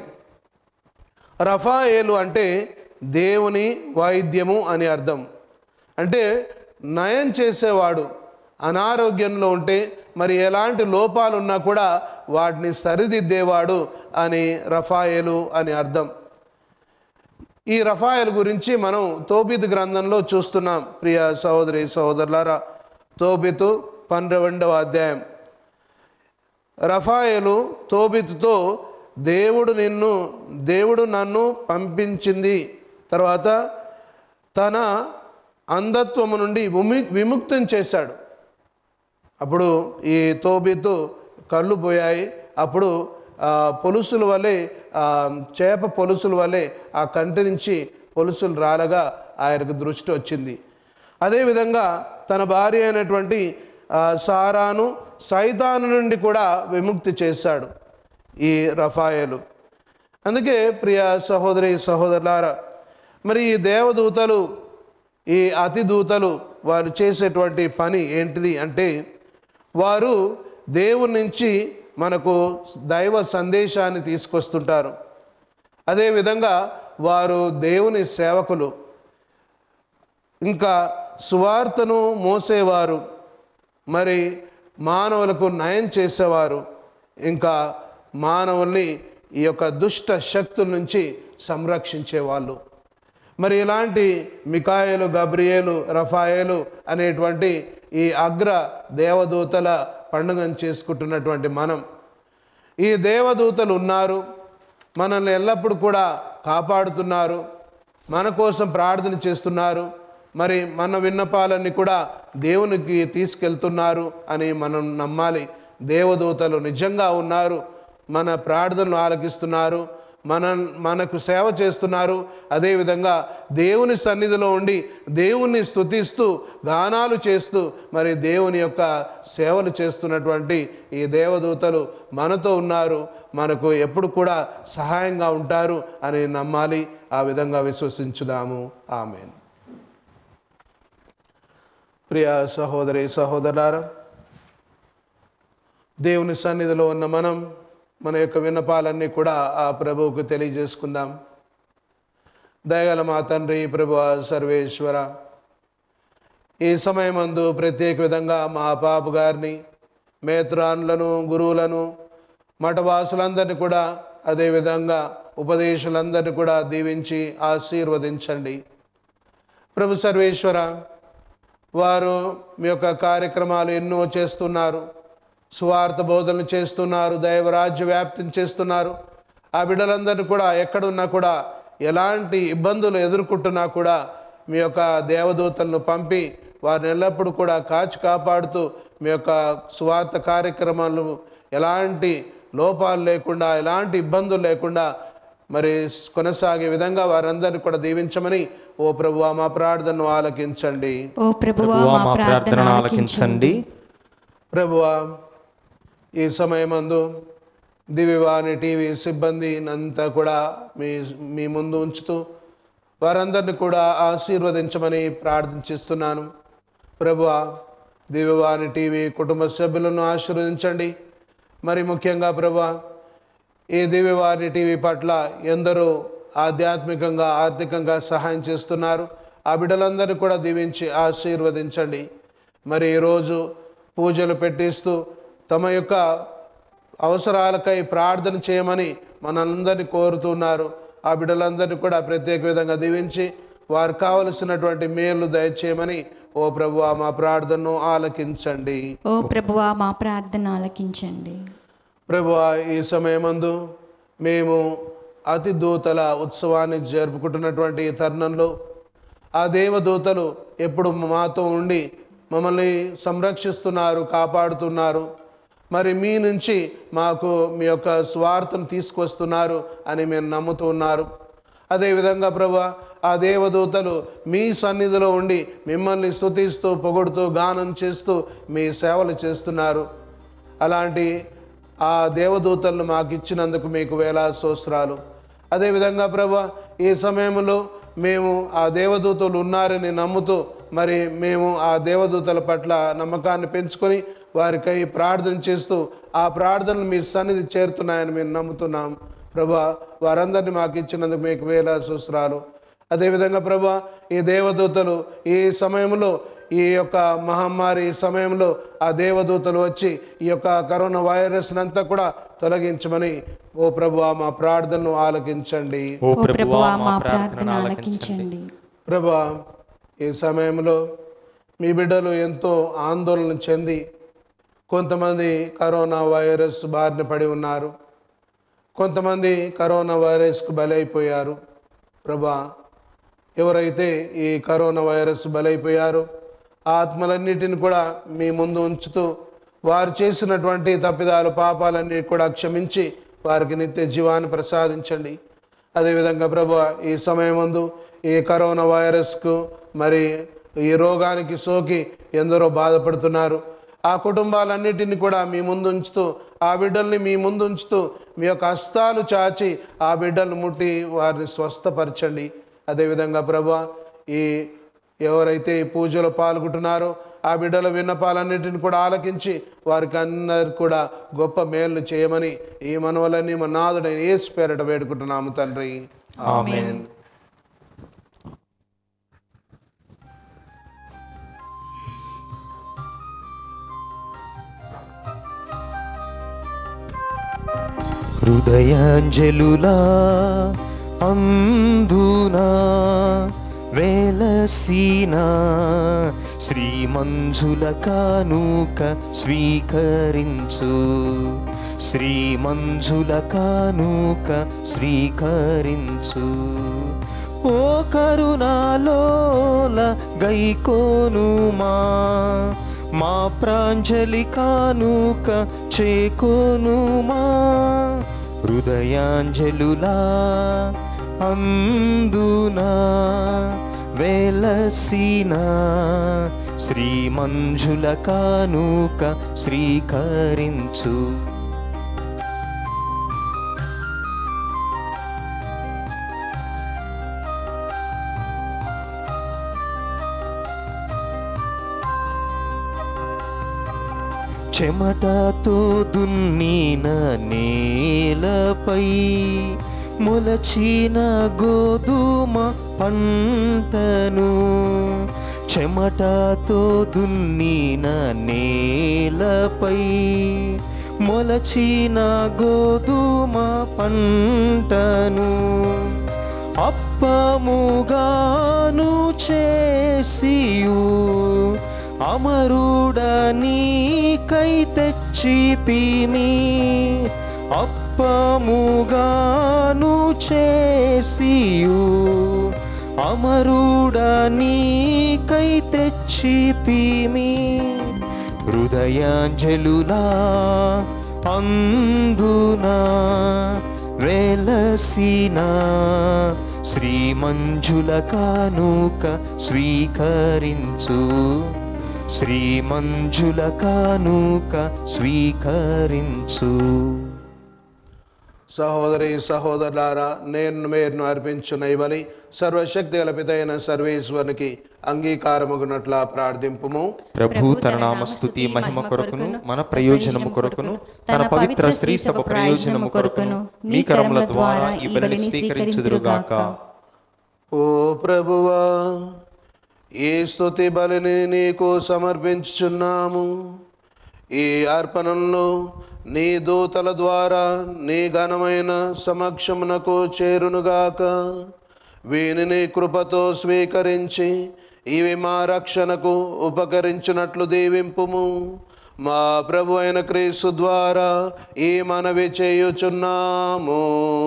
రఫాయేలు అంటే దేవుని వాయిద్యము అని అర్థం అంటే నయం చేసేవాడు అనారోగ్యంలో ఉంటే మరి ఎలాంటి లోపాలు ఉన్నా కూడా వాటిని సరిదిద్దేవాడు అని రఫాయేలు అని అర్థం ఈ రఫాయల్ గురించి మనం తోబిత్ గ్రంథంలో చూస్తున్నాం ప్రియ సహోదరి సహోదరులారా తోబితు పన్నెండవ అధ్యాయం రఫాయలు తోబితుతో దేవుడు నిన్ను దేవుడు నన్ను పంపించింది తర్వాత తన అంధత్వము నుండి విము విముక్తం చేశాడు అప్పుడు ఈ తోబితు కళ్ళు పోయాయి అప్పుడు ఆ, పొలుసుల వలె ఆ, చేప పొలుసుల వలె ఆ కంటి నుంచి పొలుసులు రాలగా ఆయనకు దృష్టి వచ్చింది అదేవిధంగా తన భార్య అయినటువంటి ఆ, సారాను సైతాను నుండి కూడా విముక్తి చేశాడు ఈ రఫాయలు అందుకే ప్రియ సహోదరి సహోదరులారా మరి ఈ దేవదూతలు ఈ అతిదూతలు వారు చేసేటువంటి పని ఏంటిది అంటే వారు దేవుని నుంచి మనకు దైవ సందేశాన్ని తీసుకొస్తుంటారు అదేవిధంగా వారు దేవుని సేవకులు ఇంకా సువార్తను మోసేవారు మరి మానవులకు నయం చేసేవారు ఇంకా మానవుల్ని ఈ యొక్క దుష్ట శక్తుల నుంచి సంరక్షించేవాళ్ళు మరి ఇలాంటి మికాయలు గబ్రియేలు రఫాయేలు అనేటువంటి ఈ అగ్ర దేవదూతల పండుగను చేసుకుంటున్నటువంటి మనం ఈ దేవదూతలు ఉన్నారు మనల్ని ఎల్లప్పుడూ కూడా కాపాడుతున్నారు మన కోసం ప్రార్థన చేస్తున్నారు మరి మన విన్నపాలన్నీ కూడా దేవునికి తీసుకెళ్తున్నారు అని మనం నమ్మాలి దేవదూతలు నిజంగా ఉన్నారు మన ప్రార్థనలు ఆలకిస్తున్నారు మన మనకు సేవ చేస్తున్నారు అదేవిధంగా దేవుని సన్నిధిలో ఉండి దేవుణ్ణి స్తుతిస్తూ గానాలు చేస్తూ మరి దేవుని యొక్క సేవలు చేస్తున్నటువంటి ఈ దేవదూతలు మనతో ఉన్నారు మనకు ఎప్పుడు కూడా సహాయంగా ఉంటారు అని నమ్మాలి ఆ విధంగా విశ్వసించుదాము ఆమెన్ ప్రియ సహోదరి సహోదరులారా దేవుని సన్నిధిలో ఉన్న మనం మన యొక్క విన్నపాలన్నీ కూడా ఆ ప్రభువుకు తెలియజేసుకుందాం దయగల మా తండ్రి ప్రభు సర్వేశ్వర ఈ సమయమందు ప్రత్యేక విధంగా మా పాపు గారిని మేత్రాన్లను గురువులను మఠవాసులందరినీ కూడా అదేవిధంగా ఉపదేశులందరినీ కూడా దీవించి ఆశీర్వదించండి ప్రభు సర్వేశ్వర వారు మీ యొక్క కార్యక్రమాలు ఎన్నో చేస్తున్నారు సువార్త బోధనలు చేస్తున్నారు దైవరాజ్య వ్యాప్తిని చేస్తున్నారు ఆ బిడ్డలందరినీ కూడా ఎక్కడున్నా కూడా ఎలాంటి ఇబ్బందులు ఎదుర్కొంటున్నా కూడా మీ యొక్క దేవదూతలను పంపి వారిని ఎల్లప్పుడూ కూడా కాచి కాపాడుతూ మీ యొక్క సువార్త కార్యక్రమాలు ఎలాంటి లోపాలు లేకుండా ఎలాంటి ఇబ్బందులు లేకుండా మరి కొనసాగే విధంగా వారందరినీ కూడా దీవించమని ఓ ప్రభు మా ప్రార్థనను ఆలకించండి ఓ ప్రభువా ప్రభువా మా మా ప్రార్థన ఆలకించండి ప్రభువా ఈ సమయమందు దివివాణి టీవీ సిబ్బంది అంతా కూడా మీ మీ ముందు ఉంచుతూ వారందరిని కూడా ఆశీర్వదించమని ప్రార్థించిస్తున్నాను ప్రభువా దివ్యవాణి టీవీ కుటుంబ సభ్యులను ఆశీర్వదించండి మరి ముఖ్యంగా ప్రభువా ఈ దివ్యవాణి టీవీ పట్ల ఎందరో ఆధ్యాత్మికంగా ఆర్థికంగా సహాయం చేస్తున్నారు ఆ బిడ్డలందరినీ కూడా దీవించి ఆశీర్వదించండి మరి ఈరోజు పూజలు పెట్టిస్తూ తమ యొక్క అవసరాలకై ప్రార్థన చేయమని మనందరినీ కోరుతున్నారు ఆ బిడ్డలందరినీ కూడా ప్రత్యేక విధంగా దీవించి వారు కావలసినటువంటి మేలు దయచేయమని ఓ ప్రభు మా ప్రార్థనను ఆలకించండి ఓ ప్రభువా మా ప్రార్థన ఆలకించండి ప్రభువా ఈ సమయమందు మేము అతి దూతల ఉత్సవాన్ని జరుపుకుంటున్నటువంటి ఈ తరుణంలో ఆ దేవదూతలు ఎప్పుడు మాతో ఉండి మమ్మల్ని సంరక్షిస్తున్నారు కాపాడుతున్నారు మరి మీ నుంచి మాకు మీ యొక్క స్వార్థను తీసుకొస్తున్నారు అని మేము నమ్ముతూ ఉన్నారు అదేవిధంగా ప్రభు ఆ దేవదూతలు మీ సన్నిధిలో ఉండి మిమ్మల్ని స్తుతిస్తూ పొగుడుతూ గానం చేస్తూ మీ సేవలు చేస్తున్నారు అలాంటి ఆ దేవదూతలను మాకు ఇచ్చినందుకు మీకు వేలా సోస్త్రాలు అదేవిధంగా ప్రభా ఈ సమయంలో మేము ఆ దేవదూతలు ఉన్నారని నమ్ముతూ మరి మేము ఆ దేవదూతల పట్ల నమ్మకాన్ని పెంచుకొని వారికై ప్రార్థన చేస్తూ ఆ ప్రార్థనలు మీ సన్నిధి చేరుతున్నాయని మేము నమ్ముతున్నాం ప్రభా వారందరినీ మాకు ఇచ్చినందుకు మీకు వేల సూస్త్రాలు అదేవిధంగా ప్రభా ఈ దేవదూతలు ఈ సమయంలో ఈ యొక్క మహమ్మారి సమయంలో ఆ దేవదూతలు వచ్చి ఈ యొక్క కరోనా వైరస్ అంతా కూడా తొలగించమని ఓ ప్రభు మా ప్రార్థనను ఆలకించండి ఓ ఓ ప్రభువా ప్రభువా మా మా ప్రార్థన ప్రార్థన ఆలకించండి ఆలకించండి ప్రభా ఈ సమయంలో మీ బిడ్డలు ఎంతో ఆందోళన చెంది కొంతమంది కరోనా వైరస్ బారిన పడి ఉన్నారు కొంతమంది కరోనా వైరస్కు బలైపోయారు ప్రభా ఎవరైతే ఈ కరోనా వైరస్ బలైపోయారో ఆ ఆత్మలన్నిటిని కూడా మీ ముందు ఉంచుతూ వారు చేసినటువంటి తప్పిదాలు పాపాలన్నీ కూడా క్షమించి వారికి నిత్య జీవాన్ని ప్రసాదించండి అదేవిధంగా ప్రభు ఈ సమయం ముందు ఈ కరోనా వైరస్కు మరి ఈ రోగానికి సోకి ఎందరో బాధపడుతున్నారు ఆ కుటుంబాలన్నిటిని కూడా మీ ముందు ఉంచుతూ ఆ బిడ్డల్ని మీ ముందు ఉంచుతూ మీ యొక్క హస్తాలు చాచి ఆ బిడ్డలను ముట్టి వారిని స్వస్థపరచండి అదేవిధంగా ప్రభా ఈ ఎవరైతే ఈ పూజలో పాల్గొంటున్నారో ఆ బిడ్డల విన్నపాలన్నింటిని కూడా ఆలకించి వారికి అందరు కూడా గొప్ప మేలు చేయమని ఈ మనవలని మా నాదుడైన ఏసు పేరట వేడుకుంటున్నాము తండ్రి ఆమెన్ హృదయాంజలులా అందునా వేలసీనా శ్రీమంజుల కానుక స్వీకరించు శ్రీమంజుల కానుక స్వీకరించు ఓ కరుణాలోల గైకోనుమా మా ప్రాంజలి కానుక చేకోనుమా హృదయాంజలులా అందునా వేలసీనా శ్రీమంజుల కానుక శ్రీకరించు చెమటతో దున్నిన నేలపై మొలచిన గోధుమ పంటను చెమటతో దున్నిన నేలపై మొలచిన గోధుమ పంటను అప్పముగాను చేసియు అమరుడనీకై తెచ్చితిమి అప్పముగాను చేసియు అమరుడనీకై తెచ్చితిమి హృదయాంజలులా అందునా వెలసిన శ్రీమంజుల కానుక స్వీకరించు శ్రీమంజుల కానుక స్వీకరించు సహోదరి సహోదరులారా నేను మేరును అర్పించిన ఇవని సర్వశక్తి గల పితైన సర్వేశ్వరునికి అంగీకారముగునట్లా ప్రార్థింపుము ప్రభు తన నామస్తుతి మహిమ కొరకును మన ప్రయోజనము కొరకును తన పవిత్ర స్త్రీ సభ ప్రయోజనము కొరకును మీ కరముల ద్వారా ఈ బలిని స్వీకరించుదురుగాక ఓ ప్రభువా ఈ స్తుతి బలిని నీకు సమర్పించుచున్నాము ఈ అర్పణను నీ దూతల ద్వారా నీ ఘనమైన సమక్షమునకు చేరునుగాక వీనిని కృపతో స్వీకరించి ఇవి మా రక్షణకు ఉపకరించినట్లు దీవింపుము మా ప్రభు అయిన క్రీస్తు ద్వారా ఈ మనవి చేయుచున్నాము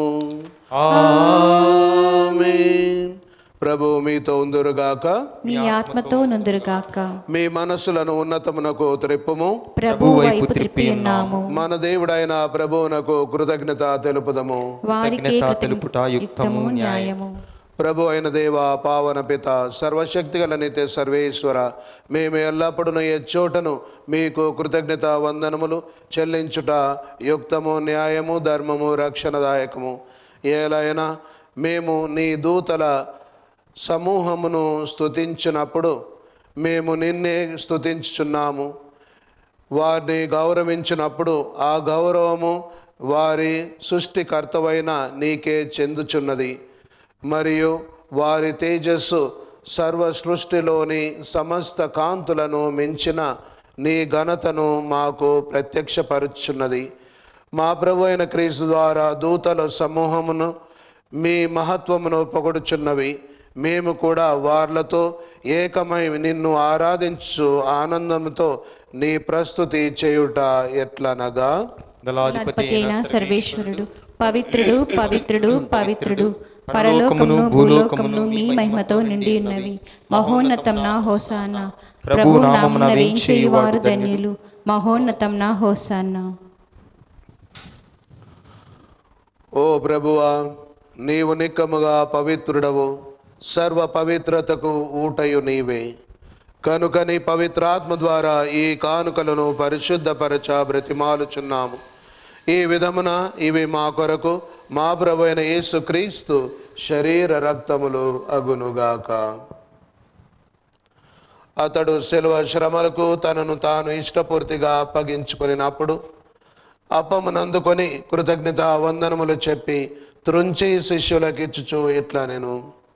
ఆమేన్. ప్రభు మీతో ఉందురుగాక మీ ఆత్మతో నుందురుగాక మీ మనస్సులను ఉన్నతమునకు త్రిప్పుము ప్రభు వైపు త్రిప్పి ఉన్నాము మన దేవుడైన ప్రభువునకు కృతజ్ఞత తెలుపుదము వారికి కృతజ్ఞత తెలుపుట యుక్తము న్యాయము ప్రభు అయిన దేవ పావన పిత సర్వశక్తిగల నిత్య సర్వేశ్వర మేము ఎల్లప్పుడూ ఎచ్చోటను మీకు కృతజ్ఞత వందనములు చెల్లించుట యుక్తము న్యాయము ధర్మము రక్షణదాయకము ఏలైనా మేము నీ దూతల సమూహమును స్తుతించినప్పుడు మేము నిన్నే స్తుతించుచున్నాము వారిని గౌరవించినప్పుడు ఆ గౌరవము వారి సృష్టికర్తవైన నీకే చెందుచున్నది మరియు వారి తేజస్సు సర్వ సృష్టిలోని సమస్త కాంతులను మించిన నీ ఘనతను మాకు ప్రత్యక్షపరుచున్నది మా ప్రభు అయిన క్రీస్తు ద్వారా దూతల సమూహమును మీ మహత్వమును పొగడుచున్నవి మేము కూడా వార్లతో ఏకమై నిన్ను ఆరాధించు ఆనందంతో నీ ప్రస్తుతి చేయుట ఎట్లనగా దళాధిపతి అధిపతైన సర్వేశ్వరుడు పవిత్రుడు పవిత్రుడు పవిత్రుడు పరలోకమును, పరలోకమును భూలోకమును మీ మహిమతో నిండి ఉన్నవి మహోన్నతం నా హోసాన ప్రభు నామమున వేంచేయువారు ధన్యులు మహోన్నతం నా హోసాన ఓ ప్రభువా నీవు నిక్కముగా పవిత్రుడవు సర్వ పవిత్రతకు ఊటయు నీవే కనుక నీ పవిత్రాత్మ ద్వారా ఈ కానుకలను పరిశుద్ధపరచ బ్రతిమాలుచున్నాము ఈ విధమున ఇవి మా కొరకు మా ప్రభు అయిన యేసుక్రీస్తు శరీర రక్తములు అగునుగాక అతడు శిలువ శ్రమలకు తనను తాను ఇష్టపూర్తిగా అప్పగించుకునినప్పుడు అప్పమునందుకొని కృతజ్ఞత వందనములు చెప్పి త్రుంచి శిష్యులకు ఇచ్చుచు ఇట్లా నేను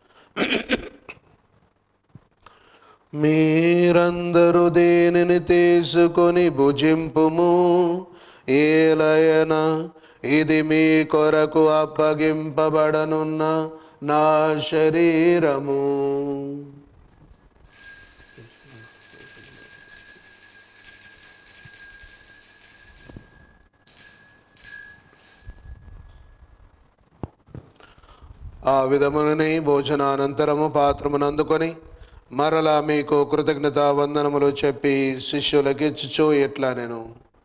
మీరందరూ దేనిని తీసుకొని భుజింపుము ఏలయన ఇది మీ కొరకు అప్పగింపబడనున్న నా శరీరము ఆ విధమునని భోజనానంతరము పాత్రమును అందుకొని మరలా మీకు కృతజ్ఞత వందనములు చెప్పి శిష్యులకి ఇచ్చుచు ఎట్లా నేను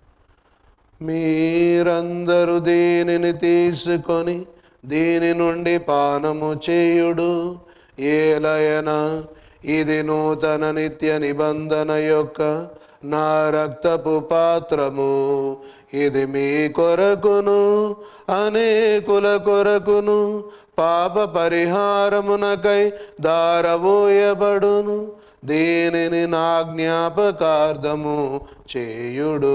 మీరందరూ దీనిని తీసుకొని దీని నుండి పానము చేయుడు ఏలయన ఇది నూతన నిత్య నిబంధన యొక్క నా రక్తపు పాత్రము ఇది మీ కొరకును అనేకుల కొరకును పాప పరిహారమునకై దారబోయబడును దీనిని నా జ్ఞాపకార్థము చేయుడు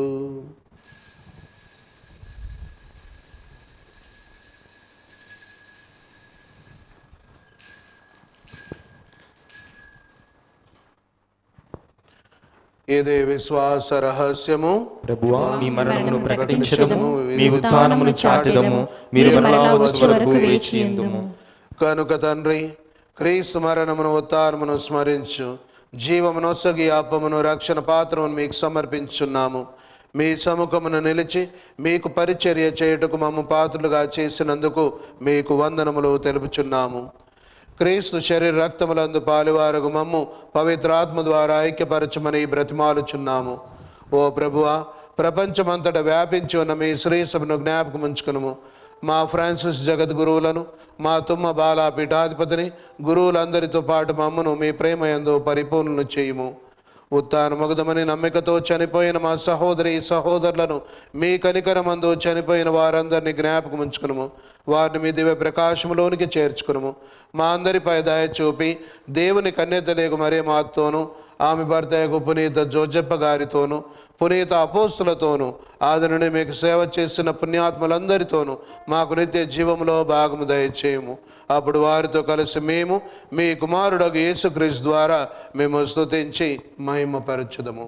ఇది విశ్వాస రహస్యము ప్రభువా మీ మరణమును ప్రకటించదము మీ ఉత్థానమును చాటదము మీరు మరలా వచ్చే వరకు వేచి ఉందుము కనుక తండ్రి క్రీస్తు మరణమును ఉత్తారమును స్మరించు జీవమునొసగి అప్పమును రక్షణ పాత్రమును మీకు సమర్పించున్నాము మీ సముఖమును నిలిచి మీకు పరిచర్య చేయుటకు మమ్మ పాత్రులుగా చేసినందుకు మీకు వందనములు తెలుపుచున్నాము క్రీస్తు శరీర రక్తములందు పాలువారగు మమ్ము పవిత్రాత్మ ద్వారా ఐక్యపరచమని బ్రతిమాలుచున్నాము ఓ ప్రభువా ప్రపంచమంతటా వ్యాపించి ఉన్న మీ శ్రీసభను జ్ఞాపకం ఉంచుకును మా ఫ్రాన్సిస్ జగద్గురువులను మా తుమ్మ బాలా పీఠాధిపతిని గురువులందరితో పాటు మమ్మను మీ ప్రేమయందు పరిపూర్ణను చేయుము ఉత్తాన మగుదమని నమ్మికతో చనిపోయిన మా సహోదరి సహోదరులను మీ కనికరమందు చనిపోయిన వారందరినీ జ్ఞాపకం ఉంచుకును వారిని మీ దివ్య ప్రకాశములోనికి చేర్చుకును మా అందరిపై దయ చూపి దేవుని కన్యతలేగు మరే మాతోను ఆమె భర్త యొక్క పునీత జోజప్ప గారితోను పునీత అపోస్తులతోనూ ఆదరణి మీకు సేవ చేసిన పుణ్యాత్ములందరితోనూ మాకు నిత్య జీవములో భాగము దయచేయము అప్పుడు వారితో కలిసి మేము మీ కుమారుడు యేసుక్రీస్తు ద్వారా మేము స్తుతించి మహిమపరచుదము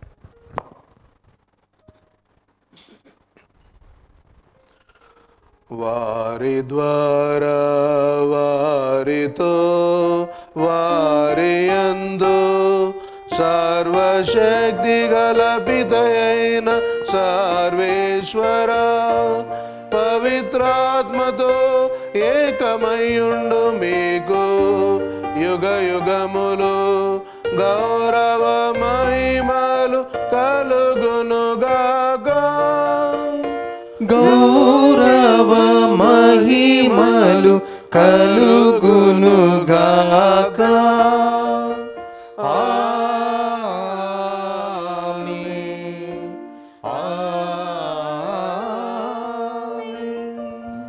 వారి ద్వారా వారితో వారి యందు సర్వశక్తి గల పితయైన సర్వేశ్వర పవిత్రాత్మతో ఏకమయుండు మీకు యుగ యుగములు గౌరవ మహిమలు కలుగునుగాక గౌరవ మహిమలు కలుగునుగాక ఆమేన్. ఆమేన్.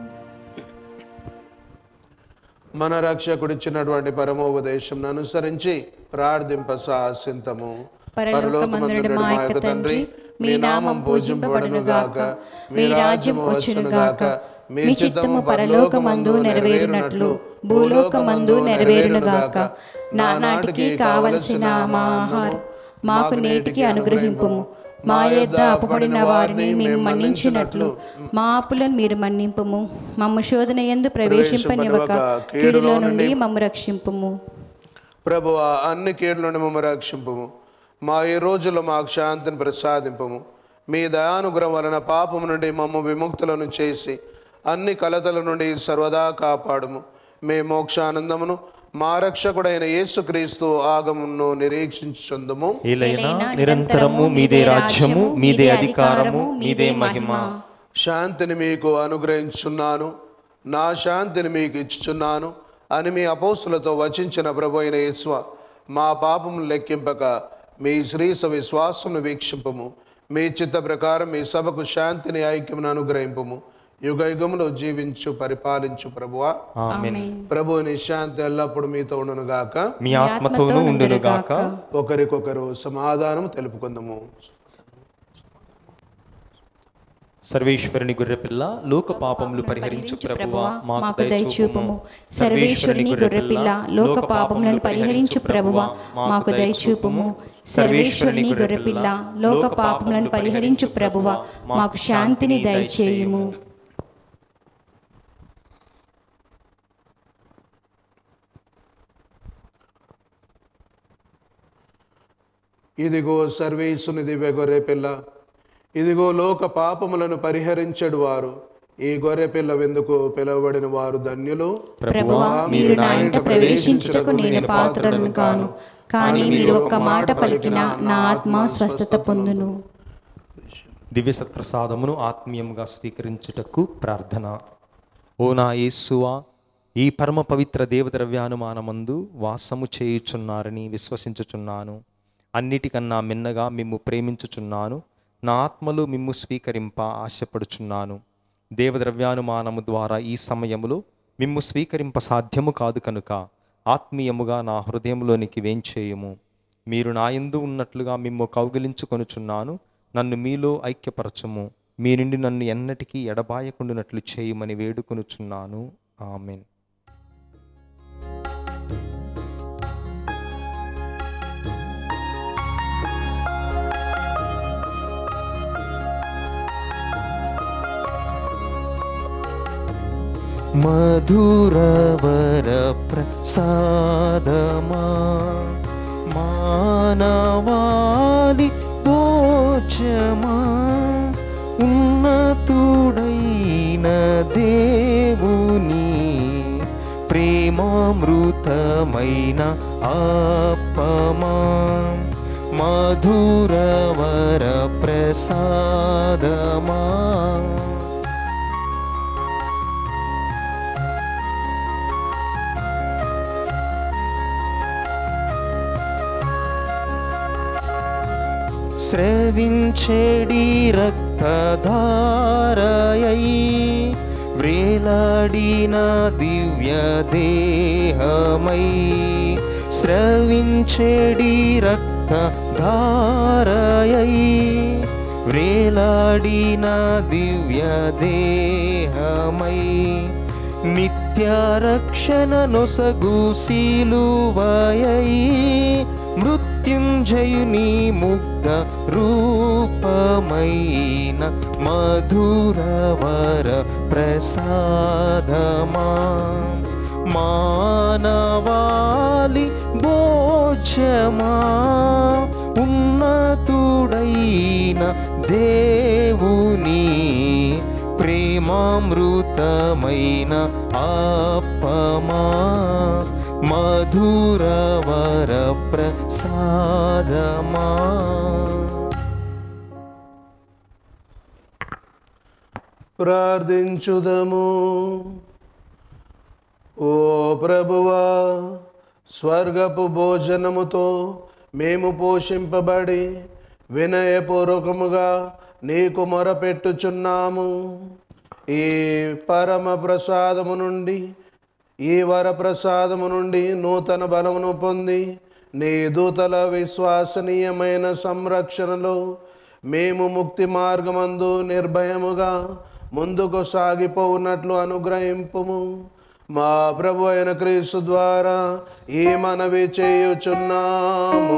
మన రక్షకుడిచ్చినటువంటి పరమోపదేశం అనుసరించి ప్రార్థింప సాసింతము పరలోకమందుడు మా యొక్క తండ్రి మీ నామం పూజింపబడును గాక మీ రాజ్యం వచ్చును గాక మీ చిత్తము పరలోకమందు నెరవేరునట్లు భూలోకమందు నెరవేరును గాక నానాటికి కావలసిన మా ఆహారం మాకు నేటికి అనుగ్రహింపుము మా యొద్ద అప్పుబడిన వారిని మేము మన్నించినట్లు మా అప్పులను మీరు మన్నింపుము మమ్మ శోధన ఎందు ప్రవేశింపనివ్వక కీడులో నుండి మమ్మ రక్షింపుము ప్రభు అన్ని కీడుల నుండి మమ్మ రక్షింపము మా ఈ రోజుల్లో మాకు శాంతిని ప్రసాదింపము మీ దయానుగ్రహం వలన పాపము నుండి మమ్మ విముక్తులను చేసి అన్ని కలతల నుండి సర్వదా కాపాడుము మీ మోక్షానందమును మా రక్షకుడైన యేసుక్రీస్తు ఆగమును నిరీక్షించుందుము ఏలైనా నిరంతరము మీదే రాజ్యము మీదే అధికారము మీదే మహిమ శాంతిని మీకు అనుగ్రహించున్నాను నా శాంతిని మీకు ఇచ్చుచున్నాను అని మీ అపోస్తులతో వచించిన ప్రభు అయిన యేస్వ మా పాపమును లెక్కింపక మీ శ్రీస విశ్వాసమును వీక్షింపము మీ చిత్త ప్రకారం మీ సభకు శాంతిని ఐక్యమును అనుగ్రహింపము యుగ యుగములో జీవించు పరిపాలించు ప్రభువా ఆమేన్ ప్రభుని శాంతి ఎల్లప్పుడు మీతో ఉండును గాక మీ ఆత్మతోనూ ఉండునుగాక ఒకరికొకరు సమాధానం తెలుపుకుందాము సర్వేశ్వరుని గొర్రెపిల్ల లోక పాపములు పరిహరించు ప్రభువా మాకు దయచూపుము సర్వేశ్వరుని గొర్రెపిల్ల లోక పాపములను పరిహరించు ప్రభువా మాకు దయచూపుము సర్వేశ్వరుని గొర్రెపిల్ల లోక పాపములను పరిహరించు ప్రభువా మాకు శాంతిని దయచేయుము ఇదిగో సర్వేశుని దివ్య గొర్రె పిల్ల ఇదిగో లోక పాపములను పరిహరించడు వారు ఈ గొర్రె పిల్ల వెందుకు పిలువబడిన వారు ధన్యులు ప్రభువా మీరు నా ఇంట ప్రవేశించుటకు నేను పాత్రను కాను కానీ మీరు ఒక్క మాట పలికిన నా ఆత్మ స్వస్థత పొందును దివ్య సత్ప్రసాదమును ఆత్మీయముగా స్వీకరించుటకు ప్రార్థన ఓ నా యేసువా ఈ పరమ పవిత్ర దేవద్రవ్యానుమానమందు వాసము చేయుచున్నారని విశ్వసించుచున్నాను అన్నిటికన్నా మిన్నగా మిమ్ము ప్రేమించుచున్నాను నా ఆత్మలో మిమ్ము స్వీకరింప ఆశపడుచున్నాను దేవద్రవ్యానుమానము ద్వారా ఈ సమయములో మిమ్ము స్వీకరింప సాధ్యము కాదు కనుక ఆత్మీయముగా నా హృదయంలోనికి వేంచేయుము మీరు నా యందు ఉన్నట్లుగా మిమ్ము కౌగిలించుకొనుచున్నాను నన్ను మీలో ఐక్యపరచము మీ నుండి నన్ను ఎన్నటికీ ఎడబాయకుండునట్లు చేయమని వేడుకొనుచున్నాను ఆమెన్ మధురవర ప్రసాదమా మానవాళి భోజమా ఉన్నతుడైన దేవుని ప్రేమామృతమైన ఆపమా మధురవర ప్రసాదమా స్రవించెడి రక్తధారయై వ్రేలాడిన దివ్య దేహమై స్రవించెడి రక్తధారయై వ్రేలాడిన దివ్య దేహమై నిత్య రక్షణ నొసగు శీలువయై మృత్యుంజయుని ముగ్ధ రూపమైన మధురవర ప్రసాదమా మానవాళి భోజమా ఉన్నతుడైన దేవుని ప్రేమామృతమైన ఆపమా మధురవర ప్రసాదమా ప్రార్థించుదము ఓ ప్రభువా స్వర్గపు భోజనముతో మేము పోషింపబడి వినయపూర్వకముగా నీకు మొరపెట్టుచున్నాము ఈ పరమ ప్రసాదము నుండి ఈ వర ప్రసాదము నుండి నూతన బలమును పొంది నీ దూతల విశ్వసనీయమైన సంరక్షణలో మేము ముక్తి మార్గమందు నిర్భయముగా ముందుకు సాగిపోవున్నట్లు అనుగ్రహింపుము మా ప్రభు అయిన క్రీస్తు ద్వారా ఈ మనవి చేయుచున్నాము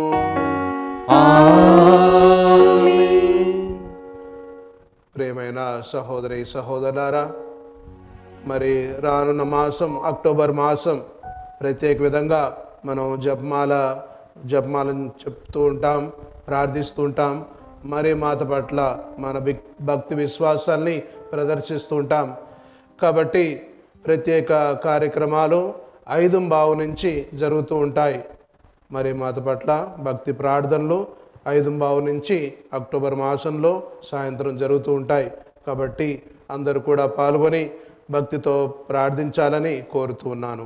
ప్రేమైన సహోదరి సహోదరులారా మరి రానున్న మాసం అక్టోబర్ మాసం ప్రత్యేక విధంగా మనం జపమాల జపమాలను చెప్తూ ఉంటాం ప్రార్థిస్తూ ఉంటాం మరి మాత పట్ల మన బిక్- భక్తి విశ్వాసాల్ని ప్రదర్శిస్తూ ఉంటాం కాబట్టి ప్రత్యేక కార్యక్రమాలు ఐదు బావు నుంచి జరుగుతూ ఉంటాయి మరి మాత పట్ల భక్తి ప్రార్థనలు ఐదు బావు నుంచి అక్టోబర్ మాసంలో సాయంత్రం జరుగుతూ ఉంటాయి కాబట్టి అందరూ కూడా పాల్గొని భక్తితో ప్రార్థించాలని కోరుతూ ఉన్నాను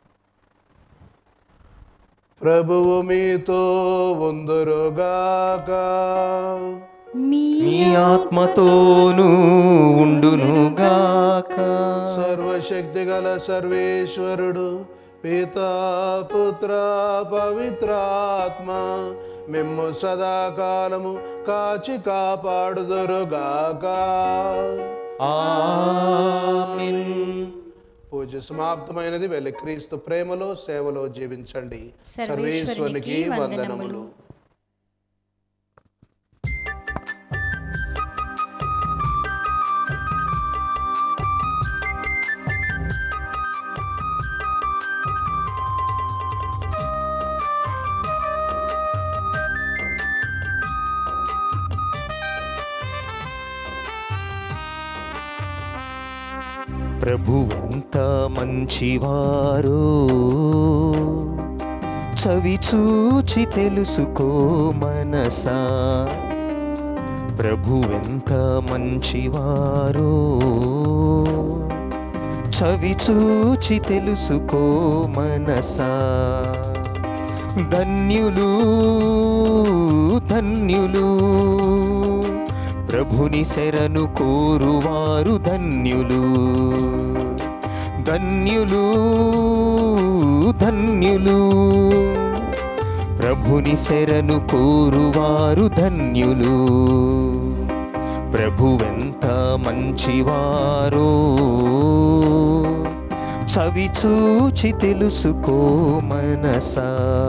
ప్రభువు మీతో ఉందురుగాక మీ నీ ఆత్మతోనూ ఉండునుగాక సర్వశక్తి గల సర్వేశ్వరుడు పితా పుత్ర పవిత్రాత్మ మిమ్ము సదాకాలము కాచి కాపాడుదురుగాక ఆమేన్ పూజ సమాప్తమైనది వెళ్ళి క్రీస్తు ప్రేమలో సేవలో జీవించండి సర్వేశ్వరునికి వందనములు ప్రభువెంత మంచివారో చవి చూచి తెలుసుకో మనసా ప్రభువెంత మంచివారో చవి చూచి తెలుసుకో మనసా ధన్యులు ధన్యులు ప్రభుని శరణు కోరువారు ధన్యులు ధన్యులు ధన్యులు ప్రభుని శరణు కోరువారు ధన్యులు ప్రభువెంత మంచివారో చవి చూచి తెలుసుకో మనసా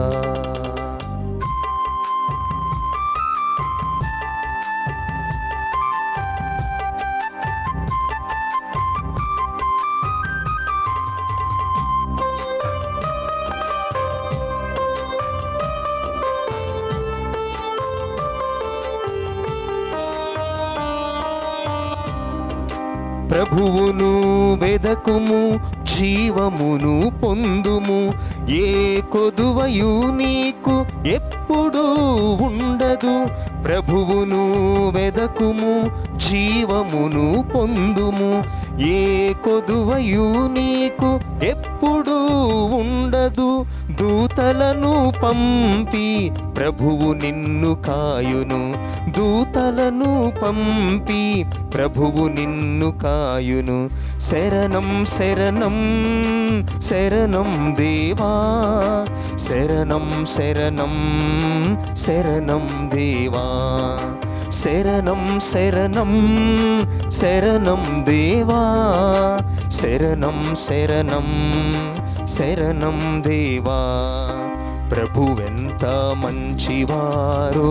ప్రభువును వెదకుము జీవమును పొందుము ఏ కొదువయు నీకు ఎప్పుడూ ఉండదు ప్రభువును వెదకుము జీవమును పొందుము ఏ కొదువయు నీకు ఎప్పుడూ ఉండదు దూతలను పంపి ప్రభువు నిన్ను కాయును దూతలను పంపి ప్రభువు నిన్ను కాయును శరణం శరణం శరణం దేవా శరణం శరణం శరణం దేవా శరణం శరణం శరణం దేవా శరణం శరణం శరణం దేవా ప్రభువెంత మంచివారో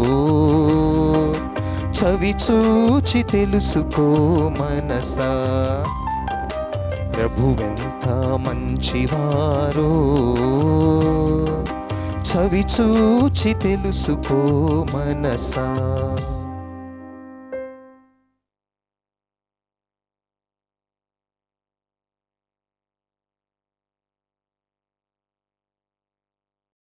చవి చూచి తెలుసుకో మనసా ప్రభువెంత మంచివారో చవి చూచి తెలుసుకో మనసా